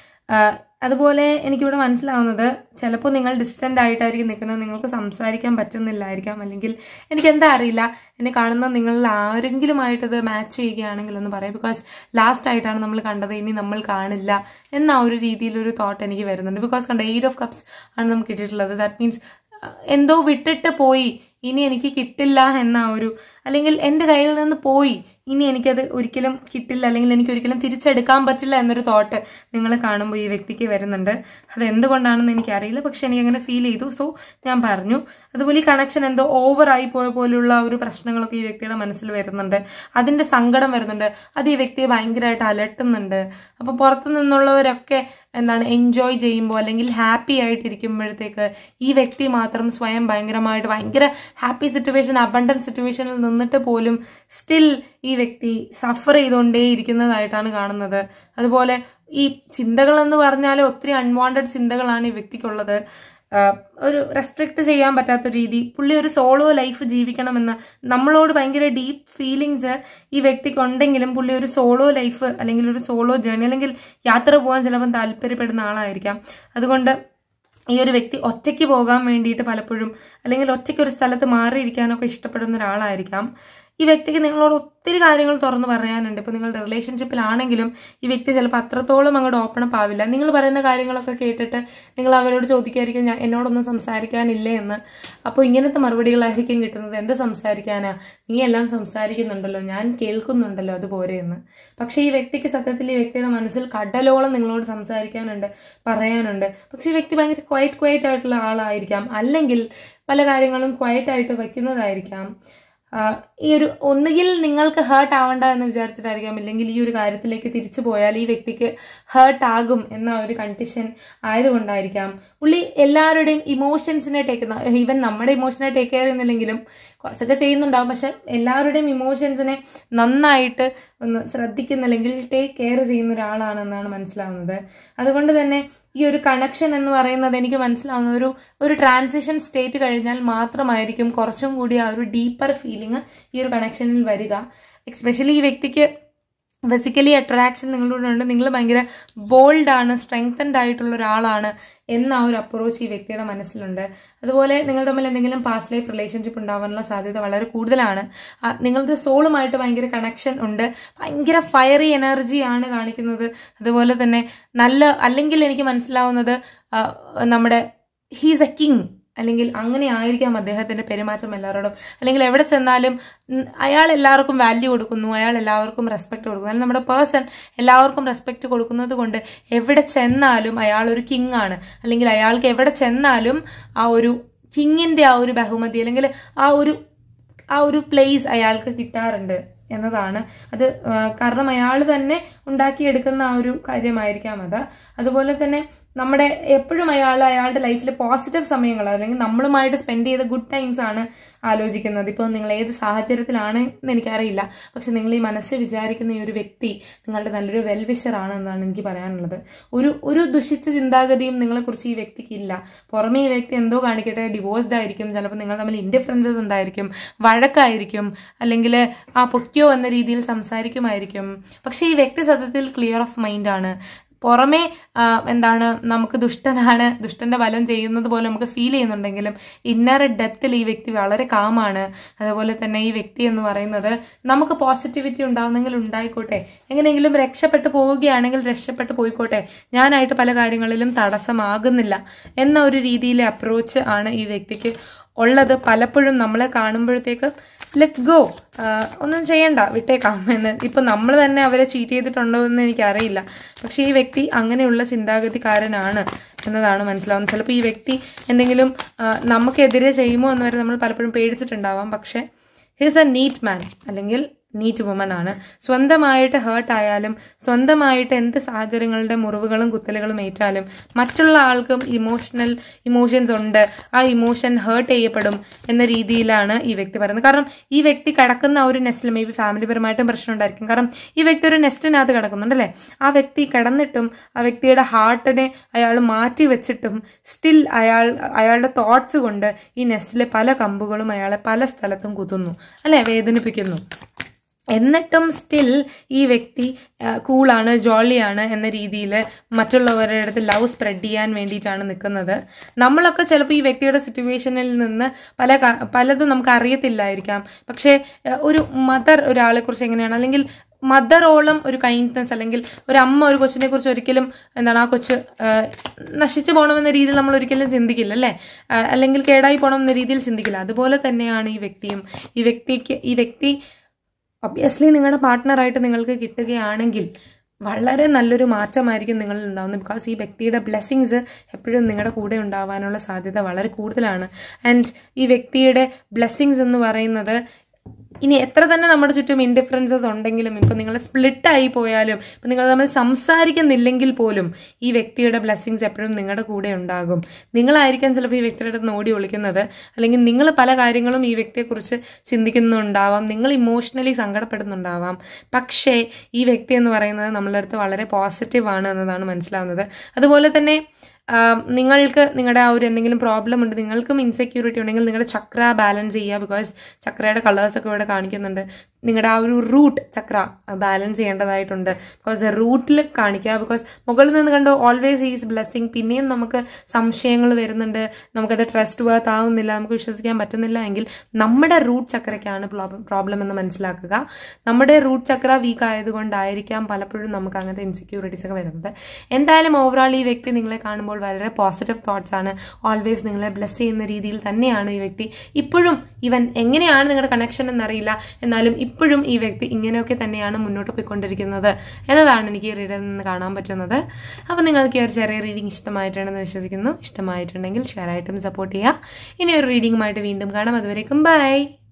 അതുപോലെ എനിക്കിവിടെ മനസ്സിലാവുന്നത് ചിലപ്പോൾ നിങ്ങൾ ഡിസ്റ്റൻ്റ് ആയിട്ടായിരിക്കും നിൽക്കുന്നത് നിങ്ങൾക്ക് സംസാരിക്കാൻ പറ്റുന്നില്ലായിരിക്കാം അല്ലെങ്കിൽ എനിക്ക് എന്താ അറിയില്ല എന്നെ കാണുന്ന നിങ്ങളിൽ ആരെങ്കിലുമായിട്ടത് മാച്ച് ചെയ്യുകയാണെങ്കിൽ ഒന്ന് പറയാം ബിക്കോസ് ലാസ്റ്റ് ആയിട്ടാണ് നമ്മൾ കണ്ടത് ഇനി നമ്മൾ കാണില്ല എന്ന ആ ഒരു രീതിയിലൊരു തോട്ട് എനിക്ക് വരുന്നുണ്ട് ബിക്കോസ് കണ്ട എയ്റ്റ് ഓഫ് കപ്സ് ആണ് നമുക്ക് കിട്ടിയിട്ടുള്ളത് ദാറ്റ് മീൻസ് എന്തോ വിട്ടിട്ട് പോയി ഇനി എനിക്ക് കിട്ടില്ല എന്ന ആ ഒരു അല്ലെങ്കിൽ എൻ്റെ കയ്യിൽ നിന്ന് പോയി ഇനി എനിക്കത് ഒരിക്കലും കിട്ടില്ല അല്ലെങ്കിൽ എനിക്ക് ഒരിക്കലും തിരിച്ചെടുക്കാൻ പറ്റില്ല എന്നൊരു തോട്ട് നിങ്ങൾ കാണുമ്പോൾ ഈ വ്യക്തിക്ക് വരുന്നുണ്ട് അത് എന്തുകൊണ്ടാണെന്ന് എനിക്കറിയില്ല പക്ഷെ എനിക്ക് അങ്ങനെ ഫീൽ ചെയ്തു സോ ഞാൻ പറഞ്ഞു അതുപോലെ ഈ കണക്ഷൻ എന്തോ ഓവർ ആയി പോയ പോലുള്ള ഒരു പ്രശ്നങ്ങളൊക്കെ ഈ വ്യക്തിയുടെ മനസ്സിൽ വരുന്നുണ്ട് അതിന്റെ സങ്കടം വരുന്നുണ്ട് അത് ഈ വ്യക്തിയെ ഭയങ്കരമായിട്ട് അലട്ടുന്നുണ്ട് അപ്പൊ പുറത്തു നിന്നുള്ളവരൊക്കെ എന്താണ് എൻജോയ് ചെയ്യുമ്പോൾ അല്ലെങ്കിൽ ഹാപ്പി ആയിട്ടിരിക്കുമ്പോഴത്തേക്ക് ഈ വ്യക്തി മാത്രം സ്വയം ഭയങ്കരമായിട്ട് ഭയങ്കര ഹാപ്പി സിറ്റുവേഷൻ അബണ്ടന്റ് സിറ്റുവേഷനിൽ നിന്നിട്ട് പോലും സ്റ്റിൽ ഈ വ്യക്തി സഫർ ചെയ്തുകൊണ്ടേ ഇരിക്കുന്നതായിട്ടാണ് കാണുന്നത് അതുപോലെ ഈ ചിന്തകൾ എന്ന് പറഞ്ഞാൽ ഒത്തിരി അൺവാണ്ടഡ് ചിന്തകളാണ് ഈ വ്യക്തിക്കുള്ളത് ആഹ് ഒരു റെസ്ട്രിക്ട് ചെയ്യാൻ പറ്റാത്ത രീതി പുള്ളി ഒരു സോളോ ലൈഫ് ജീവിക്കണമെന്ന് നമ്മളോട് ഭയങ്കര ഡീപ്പ് ഫീലിങ്സ് ഈ വ്യക്തിക്ക് ഉണ്ടെങ്കിലും പുള്ളി ഒരു സോളോ ലൈഫ് അല്ലെങ്കിൽ ഒരു സോളോ ജേണി അല്ലെങ്കിൽ യാത്ര പോകാൻ ചിലപ്പം താല്പര്യപ്പെടുന്ന ആളായിരിക്കാം അതുകൊണ്ട് ഈ ഒരു വ്യക്തി ഒറ്റയ്ക്ക് പോകാൻ വേണ്ടിയിട്ട് പലപ്പോഴും അല്ലെങ്കിൽ ഒറ്റയ്ക്ക് ഒരു സ്ഥലത്ത് മാറിയിരിക്കാനൊക്കെ ഇഷ്ടപ്പെടുന്ന ഒരാളായിരിക്കാം ഈ വ്യക്തിക്ക് നിങ്ങളോട് ഒത്തിരി കാര്യങ്ങൾ തുറന്നു പറയാനുണ്ട് ഇപ്പൊ നിങ്ങളുടെ റിലേഷൻഷിപ്പിലാണെങ്കിലും ഈ വ്യക്തി ചിലപ്പോൾ അത്രത്തോളം അങ്ങോട്ട് ഓപ്പൺ അപ്പ് ആവില്ല നിങ്ങൾ പറയുന്ന കാര്യങ്ങളൊക്കെ കേട്ടിട്ട് നിങ്ങൾ അവരോട് ചോദിക്കായിരിക്കും ഞാൻ എന്നോടൊന്നും സംസാരിക്കാനില്ലേ എന്ന് അപ്പോൾ ഇങ്ങനത്തെ മറുപടികളായിരിക്കും കിട്ടുന്നത് എന്ത് സംസാരിക്കാനാ നീ എല്ലാം സംസാരിക്കുന്നുണ്ടല്ലോ ഞാൻ കേൾക്കുന്നുണ്ടല്ലോ അതുപോലെ എന്ന് പക്ഷെ ഈ വ്യക്തിക്ക് സത്യത്തിൽ ഈ വ്യക്തിയുടെ മനസ്സിൽ കടലോളം നിങ്ങളോട് സംസാരിക്കാനുണ്ട് പറയാനുണ്ട് പക്ഷെ ഈ വ്യക്തി ഭയങ്കര ക്വയറ്റ് ക്വയറ്റ് ആയിട്ടുള്ള ആളായിരിക്കാം അല്ലെങ്കിൽ പല കാര്യങ്ങളും ക്വയറ്റ് ആയിട്ട് വയ്ക്കുന്നതായിരിക്കാം ആഹ് ഈ ഒരു ഒന്നുകിൽ നിങ്ങൾക്ക് ഹേർട്ട് ആവണ്ട എന്ന് വിചാരിച്ചിട്ടായിരിക്കാം ഇല്ലെങ്കിൽ ഈ ഒരു കാര്യത്തിലേക്ക് തിരിച്ചു പോയാൽ ഈ വ്യക്തിക്ക് ഹേർട്ട് ആകും എന്ന ഒരു കണ്ടീഷൻ ആയതുകൊണ്ടായിരിക്കാം പുള്ളി എല്ലാവരുടെയും ഇമോഷൻസിനെ ടേക്ക് ഈവൻ നമ്മുടെ ഇമോഷനെ ടേക്ക് കെയർ ചെയ്യുന്നില്ലെങ്കിലും കുറച്ചൊക്കെ ചെയ്യുന്നുണ്ടാവും പക്ഷെ എല്ലാവരുടെയും ഇമോഷൻസിനെ നന്നായിട്ട് ഒന്ന് ശ്രദ്ധിക്കുന്നില്ലെങ്കിൽ ടേക്ക് കെയർ ചെയ്യുന്ന ഒരാളാണെന്നാണ് മനസ്സിലാവുന്നത് അതുകൊണ്ട് തന്നെ ഈ ഒരു കണക്ഷൻ എന്ന് പറയുന്നത് എനിക്ക് മനസ്സിലാവുന്ന ഒരു ഒരു ട്രാൻസിഷൻ സ്റ്റേറ്റ് കഴിഞ്ഞാൽ മാത്രമായിരിക്കും കുറച്ചും കൂടി ആ ഒരു ഡീപ്പർ ഫീലിംഗ് ഈ ഒരു കണക്ഷനിൽ വരിക എക്സ്പെഷ്യലി ഈ വ്യക്തിക്ക് ഫിസിക്കലി അട്രാക്ഷൻ നിങ്ങളോട് ഉണ്ട് നിങ്ങൾ ഭയങ്കര ബോൾഡ് ആണ് സ്ട്രെങ്തൻഡ് ആയിട്ടുള്ള ഒരാളാണ് എന്ന ആ ഒരു അപ്രോച്ച് ഈ വ്യക്തിയുടെ മനസ്സിലുണ്ട് അതുപോലെ നിങ്ങൾ തമ്മിൽ എന്തെങ്കിലും പാസ്റ്റ് ലൈഫ് റിലേഷൻഷിപ്പ് ഉണ്ടാവാനുള്ള സാധ്യത വളരെ കൂടുതലാണ് ആ, നിങ്ങളുടെ സോളുമായിട്ട് ഭയങ്കര കണക്ഷൻ ഉണ്ട് ഭയങ്കര ഫയറി എനർജി ആണ് കാണിക്കുന്നത് അതുപോലെ തന്നെ നല്ല അല്ലെങ്കിൽ എനിക്ക് മനസ്സിലാവുന്നത് ആ, നമ്മുടെ ഹീസ് എ കിങ് അല്ലെങ്കിൽ അങ്ങനെ ആയിരിക്കാം അദ്ദേഹത്തിന്റെ പെരുമാറ്റം എല്ലാവരോടും അല്ലെങ്കിൽ എവിടെ ചെന്നാലും ഉം, അയാൾ എല്ലാവർക്കും വാല്യൂ കൊടുക്കുന്നു അയാൾ എല്ലാവർക്കും റെസ്പെക്ട് കൊടുക്കുന്നു അല്ലെങ്കിൽ നമ്മുടെ പേഴ്സൺ എല്ലാവർക്കും റെസ്പെക്ട് കൊടുക്കുന്നത് കൊണ്ട് എവിടെ ചെന്നാലും അയാൾ ഒരു കിങ് ആണ് അല്ലെങ്കിൽ അയാൾക്ക് എവിടെ ചെന്നാലും ആ ഒരു കിങ്ങിന്റെ ആ ഒരു ബഹുമതി അല്ലെങ്കിൽ ആ ഒരു ആ ഒരു പ്ലേസ് അയാൾക്ക് കിട്ടാറുണ്ട് എന്നതാണ് അത് ആ, കാരണം അയാൾ തന്നെ ഉണ്ടാക്കിയെടുക്കുന്ന ആ ഒരു കാര്യമായിരിക്കാം അത് അതുപോലെ തന്നെ നമ്മുടെ എപ്പോഴും അയാൾ അയാളുടെ ലൈഫിലെ പോസിറ്റീവ് സമയങ്ങൾ അല്ലെങ്കിൽ നമ്മളുമായിട്ട് സ്പെൻഡ് ചെയ്ത ഗുഡ് ടൈംസ് ആണ് ആലോചിക്കുന്നത് ഇപ്പോൾ നിങ്ങൾ ഏത് സാഹചര്യത്തിലാണ് എന്ന് എനിക്കറിയില്ല പക്ഷെ നിങ്ങൾ ഈ മനസ്സിൽ വിചാരിക്കുന്ന ഈ ഒരു വ്യക്തി നിങ്ങളുടെ നല്ലൊരു വെൽവിഷർ ആണ് എന്നാണ് എനിക്ക് പറയാനുള്ളത് ഒരു ഒരു ദുഷിച്ച ചിന്താഗതിയും നിങ്ങളെക്കുറിച്ച് ഈ വ്യക്തിക്ക് ഇല്ല പുറമേ ഈ വ്യക്തി എന്തോ കാണിക്കട്ടെ ഡിവോഴ്സ്ഡ് ആയിരിക്കും ചിലപ്പോൾ നിങ്ങൾ തമ്മിൽ ഇൻഡിഫറൻസസ് ഉണ്ടായിരിക്കും വഴക്കായിരിക്കും അല്ലെങ്കിൽ ആ പൊക്കിയോ എന്ന രീതിയിൽ സംസാരിക്കുമായിരിക്കും പക്ഷേ ഈ വ്യക്തി സത്യത്തിൽ ക്ലിയർ ഓഫ് മൈൻഡ് ആണ് പുറമേ ആ, എന്താണ് നമുക്ക് ദുഷ്ടനാണ് ദുഷ്ടന്റെ ബലം ചെയ്യുന്നത് പോലെ നമുക്ക് ഫീൽ ചെയ്യുന്നുണ്ടെങ്കിലും ഇന്നർ ഡെപ്തിൽ ഈ വ്യക്തി വളരെ കാമാണ് അതുപോലെ തന്നെ ഈ വ്യക്തി എന്ന് പറയുന്നത് നമുക്ക് പോസിറ്റിവിറ്റി ഉണ്ടാവുന്നെങ്കിൽ ഉണ്ടായിക്കോട്ടെ എങ്ങനെയെങ്കിലും രക്ഷപ്പെട്ടു പോവുകയാണെങ്കിൽ രക്ഷപ്പെട്ടു പോയിക്കോട്ടെ ഞാനായിട്ട് പല കാര്യങ്ങളിലും തടസ്സമാകുന്നില്ല എന്ന ഒരു രീതിയിലെ അപ്രോച്ച് ആണ് ഈ വ്യക്തിക്ക് ഉള്ളത് പലപ്പോഴും നമ്മളെ കാണുമ്പോഴത്തേക്ക് ലെറ്റ് ഗോ ഒന്നും ചെയ്യണ്ട വിട്ടേക്കാം എന്ന് ഇപ്പം നമ്മൾ തന്നെ അവരെ ചീറ്റ് ചെയ്തിട്ടുണ്ടോ എന്ന് എനിക്കറിയില്ല പക്ഷേ ഈ വ്യക്തി അങ്ങനെയുള്ള ചിന്താഗതിക്കാരനാണ് എന്നതാണ് മനസ്സിലാവുന്നത് ചിലപ്പോൾ ഈ വ്യക്തി എന്തെങ്കിലും ആ, നമുക്കെതിരെ ചെയ്യുമോ എന്ന് വരെ നമ്മൾ പലപ്പോഴും പേടിച്ചിട്ടുണ്ടാവാം പക്ഷേ ഹിസ് എ നീറ്റ് മാൻ അല്ലെങ്കിൽ നീറ്റ് വുമൺ ആണ് സ്വന്തമായിട്ട് ഹേർട്ട് ആയാലും സ്വന്തമായിട്ട് എന്ത് സാഹചര്യങ്ങളുടെ മുറിവുകളും കുത്തലുകളും ഏറ്റാലും മറ്റുള്ള ആൾക്കും ഇമോഷണൽ ഇമോഷൻസ് ഉണ്ട് ആ ഇമോഷൻ ഹേർട്ട് ചെയ്യപ്പെടും എന്ന രീതിയിലാണ് ഈ വ്യക്തി പറയുന്നത് കാരണം ഈ വ്യക്തി കിടക്കുന്ന ആ ഒരു നെസ്റ്റിൽ മേ ബി ഫാമിലിപരമായിട്ടും പ്രശ്നം ഉണ്ടായിരിക്കും കാരണം ഈ വ്യക്തി ഒരു നെസ്റ്റിനകത്ത് കിടക്കുന്നുണ്ട് അല്ലേ ആ വ്യക്തി കിടന്നിട്ടും ആ വ്യക്തിയുടെ ഹാർട്ടിനെ അയാൾ മാറ്റി വെച്ചിട്ടും സ്റ്റിൽ അയാൾ അയാളുടെ തോട്ട്സ് കൊണ്ട് ഈ നെസ്റ്റിലെ പല കമ്പുകളും അയാളെ പല സ്ഥലത്തും കുത്തുന്നു അല്ലെ വേദനിപ്പിക്കുന്നു എന്നിട്ടും സ്റ്റിൽ ഈ വ്യക്തി കൂളാണ് ജോളിയാണ് എന്ന രീതിയിൽ മറ്റുള്ളവരുടെ അടുത്ത് ലവ് സ്പ്രെഡ് ചെയ്യാൻ വേണ്ടിയിട്ടാണ് നിൽക്കുന്നത് നമ്മളൊക്കെ ചിലപ്പോൾ ഈ വ്യക്തിയുടെ സിറ്റുവേഷനിൽ നിന്ന് പല ക- പലതും നമുക്ക് അറിയത്തില്ലായിരിക്കാം പക്ഷേ ഏഹ്, ഒരു മദർ ഒരാളെ കുറിച്ച് എങ്ങനെയാണ് അല്ലെങ്കിൽ മദറോളം ഒരു കൈൻഡ്നെസ് അല്ലെങ്കിൽ ഒരു അമ്മ ഒരു കൊച്ചിനെ കുറിച്ച് ഒരിക്കലും എന്താണ് ആ കൊച്ച് ഏഹ്, നശിച്ചു പോകണമെന്ന രീതിയിൽ നമ്മൾ ഒരിക്കലും ചിന്തിക്കില്ല അല്ലേ ഏഹ്, അല്ലെങ്കിൽ കേടായി പോകണം എന്ന രീതിയിൽ ചിന്തിക്കില്ല അതുപോലെ തന്നെയാണ് ഈ വ്യക്തിയും ഈ വ്യക്തിക്ക് ഈ വ്യക്തി ഒബ്വിയസ്ലി നിങ്ങളുടെ പാർട്ട്ണറായിട്ട് നിങ്ങൾക്ക് കിട്ടുകയാണെങ്കിൽ വളരെ നല്ലൊരു മാറ്റമായിരിക്കും നിങ്ങളിൽ ഉണ്ടാകുന്നത് ബിക്കോസ് ഈ വ്യക്തിയുടെ ബ്ലെസ്സിങ്സ് എപ്പോഴും നിങ്ങളുടെ കൂടെ ഉണ്ടാവാനുള്ള സാധ്യത വളരെ കൂടുതലാണ് ആൻഡ് ഈ വ്യക്തിയുടെ ബ്ലെസ്സിങ്സ് എന്ന് പറയുന്നത് ഇനി എത്ര തന്നെ നമ്മുടെ ചുറ്റും ഇൻഡിഫറൻസസ് ഉണ്ടെങ്കിലും ഇപ്പം നിങ്ങൾ സ്പ്ലിറ്റ് ആയി പോയാലും ഇപ്പം നിങ്ങൾ തമ്മിൽ സംസാരിക്കുന്നില്ലെങ്കിൽ പോലും ഈ വ്യക്തിയുടെ ബ്ലെസ്സിങ്സ് എപ്പോഴും നിങ്ങളുടെ കൂടെ ഉണ്ടാകും നിങ്ങളായിരിക്കാം ചിലപ്പോൾ ഈ വ്യക്തിയുടെ അടുത്ത് നിന്ന് ഓടി ഒളിക്കുന്നത് അല്ലെങ്കിൽ നിങ്ങൾ പല കാര്യങ്ങളും ഈ വ്യക്തിയെക്കുറിച്ച് ചിന്തിക്കുന്നുണ്ടാവാം നിങ്ങൾ ഇമോഷണലി സങ്കടപ്പെടുന്നുണ്ടാവാം പക്ഷേ ഈ വ്യക്തി എന്ന് പറയുന്നത് നമ്മളുടെ അടുത്ത് വളരെ പോസിറ്റീവ് ആണ് എന്നതാണ് മനസ്സിലാവുന്നത് അതുപോലെ തന്നെ ആം, നിങ്ങൾക്ക് നിങ്ങളുടെ ആ ഒരു എന്തെങ്കിലും പ്രോബ്ലം ഉണ്ട് നിങ്ങൾക്കും ഇൻസെക്യൂരിറ്റി ഉണ്ടെങ്കിൽ നിങ്ങളുടെ ചക്ര ബാലൻസ് ചെയ്യുക ബിക്കോസ് ചക്രയുടെ കളേഴ്സ് ഒക്കെ ഇവിടെ കാണിക്കുന്നുണ്ട് നിങ്ങളുടെ ആ ഒരു റൂട്ട് ചക്ര ബാലൻസ് ചെയ്യേണ്ടതായിട്ടുണ്ട് ബിക്കോസ് റൂട്ടിൽ കാണിക്കുക ബിക്കോസ് മുകളിൽ നിന്ന് കണ്ടോ ഓൾവേസ് ഈസ് ബ്ലെസ്സിങ് പിന്നെയും നമുക്ക് സംശയങ്ങൾ വരുന്നുണ്ട് നമുക്കത് ട്രസ്റ്റ് വർത്ത് ആവുന്നില്ല നമുക്ക് വിശ്വസിക്കാൻ പറ്റുന്നില്ല എങ്കിൽ നമ്മുടെ റൂട്ട് ചക്രയ്ക്കാണ് പ്രോബ്ലം എന്ന് മനസ്സിലാക്കുക നമ്മുടെ റൂട്ട് ചക്ര വീക്ക് ആയതുകൊണ്ടായിരിക്കാം പലപ്പോഴും നമുക്ക് അങ്ങനത്തെ ഇൻസെക്യൂരിറ്റീസ് ഒക്കെ വരുന്നത് എന്തായാലും ഓവറോൾ ഈ വ്യക്തി നിങ്ങളെ കാണുമ്പോൾ വളരെ പോസിറ്റീവ് തോട്ട്സ് ആണ് ഓൾവേസ് നിങ്ങളെ ബ്ലെസ് ചെയ്യുന്ന രീതിയിൽ തന്നെയാണ് ഈ വ്യക്തി ഇപ്പോഴും ഇവൻ എങ്ങനെയാണ് നിങ്ങളുടെ കണക്ഷൻ എന്നറിയില്ല എന്നാലും ഇപ്പോഴും ഈ വ്യക്തി ഇങ്ങനെയൊക്കെ തന്നെയാണ് മുന്നോട്ട് പോയിക്കൊണ്ടിരിക്കുന്നത് എന്നതാണ് എനിക്ക് ഈ റീഡിൽ നിന്ന് കാണാൻ പറ്റുന്നത് അപ്പോൾ നിങ്ങൾക്ക് ഈ ഒരു ചെറിയ റീഡിംഗ് ഇഷ്ടമായിട്ടുണ്ടെന്ന് വിശ്വസിക്കുന്നു ഇഷ്ടമായിട്ടുണ്ടെങ്കിൽ ഷെയർ ആയിട്ടും സപ്പോർട്ട് ചെയ്യുക ഇനി ഒരു റീഡിങ്ങുമായിട്ട് വീണ്ടും കാണാം അതുവരേക്കും ബൈ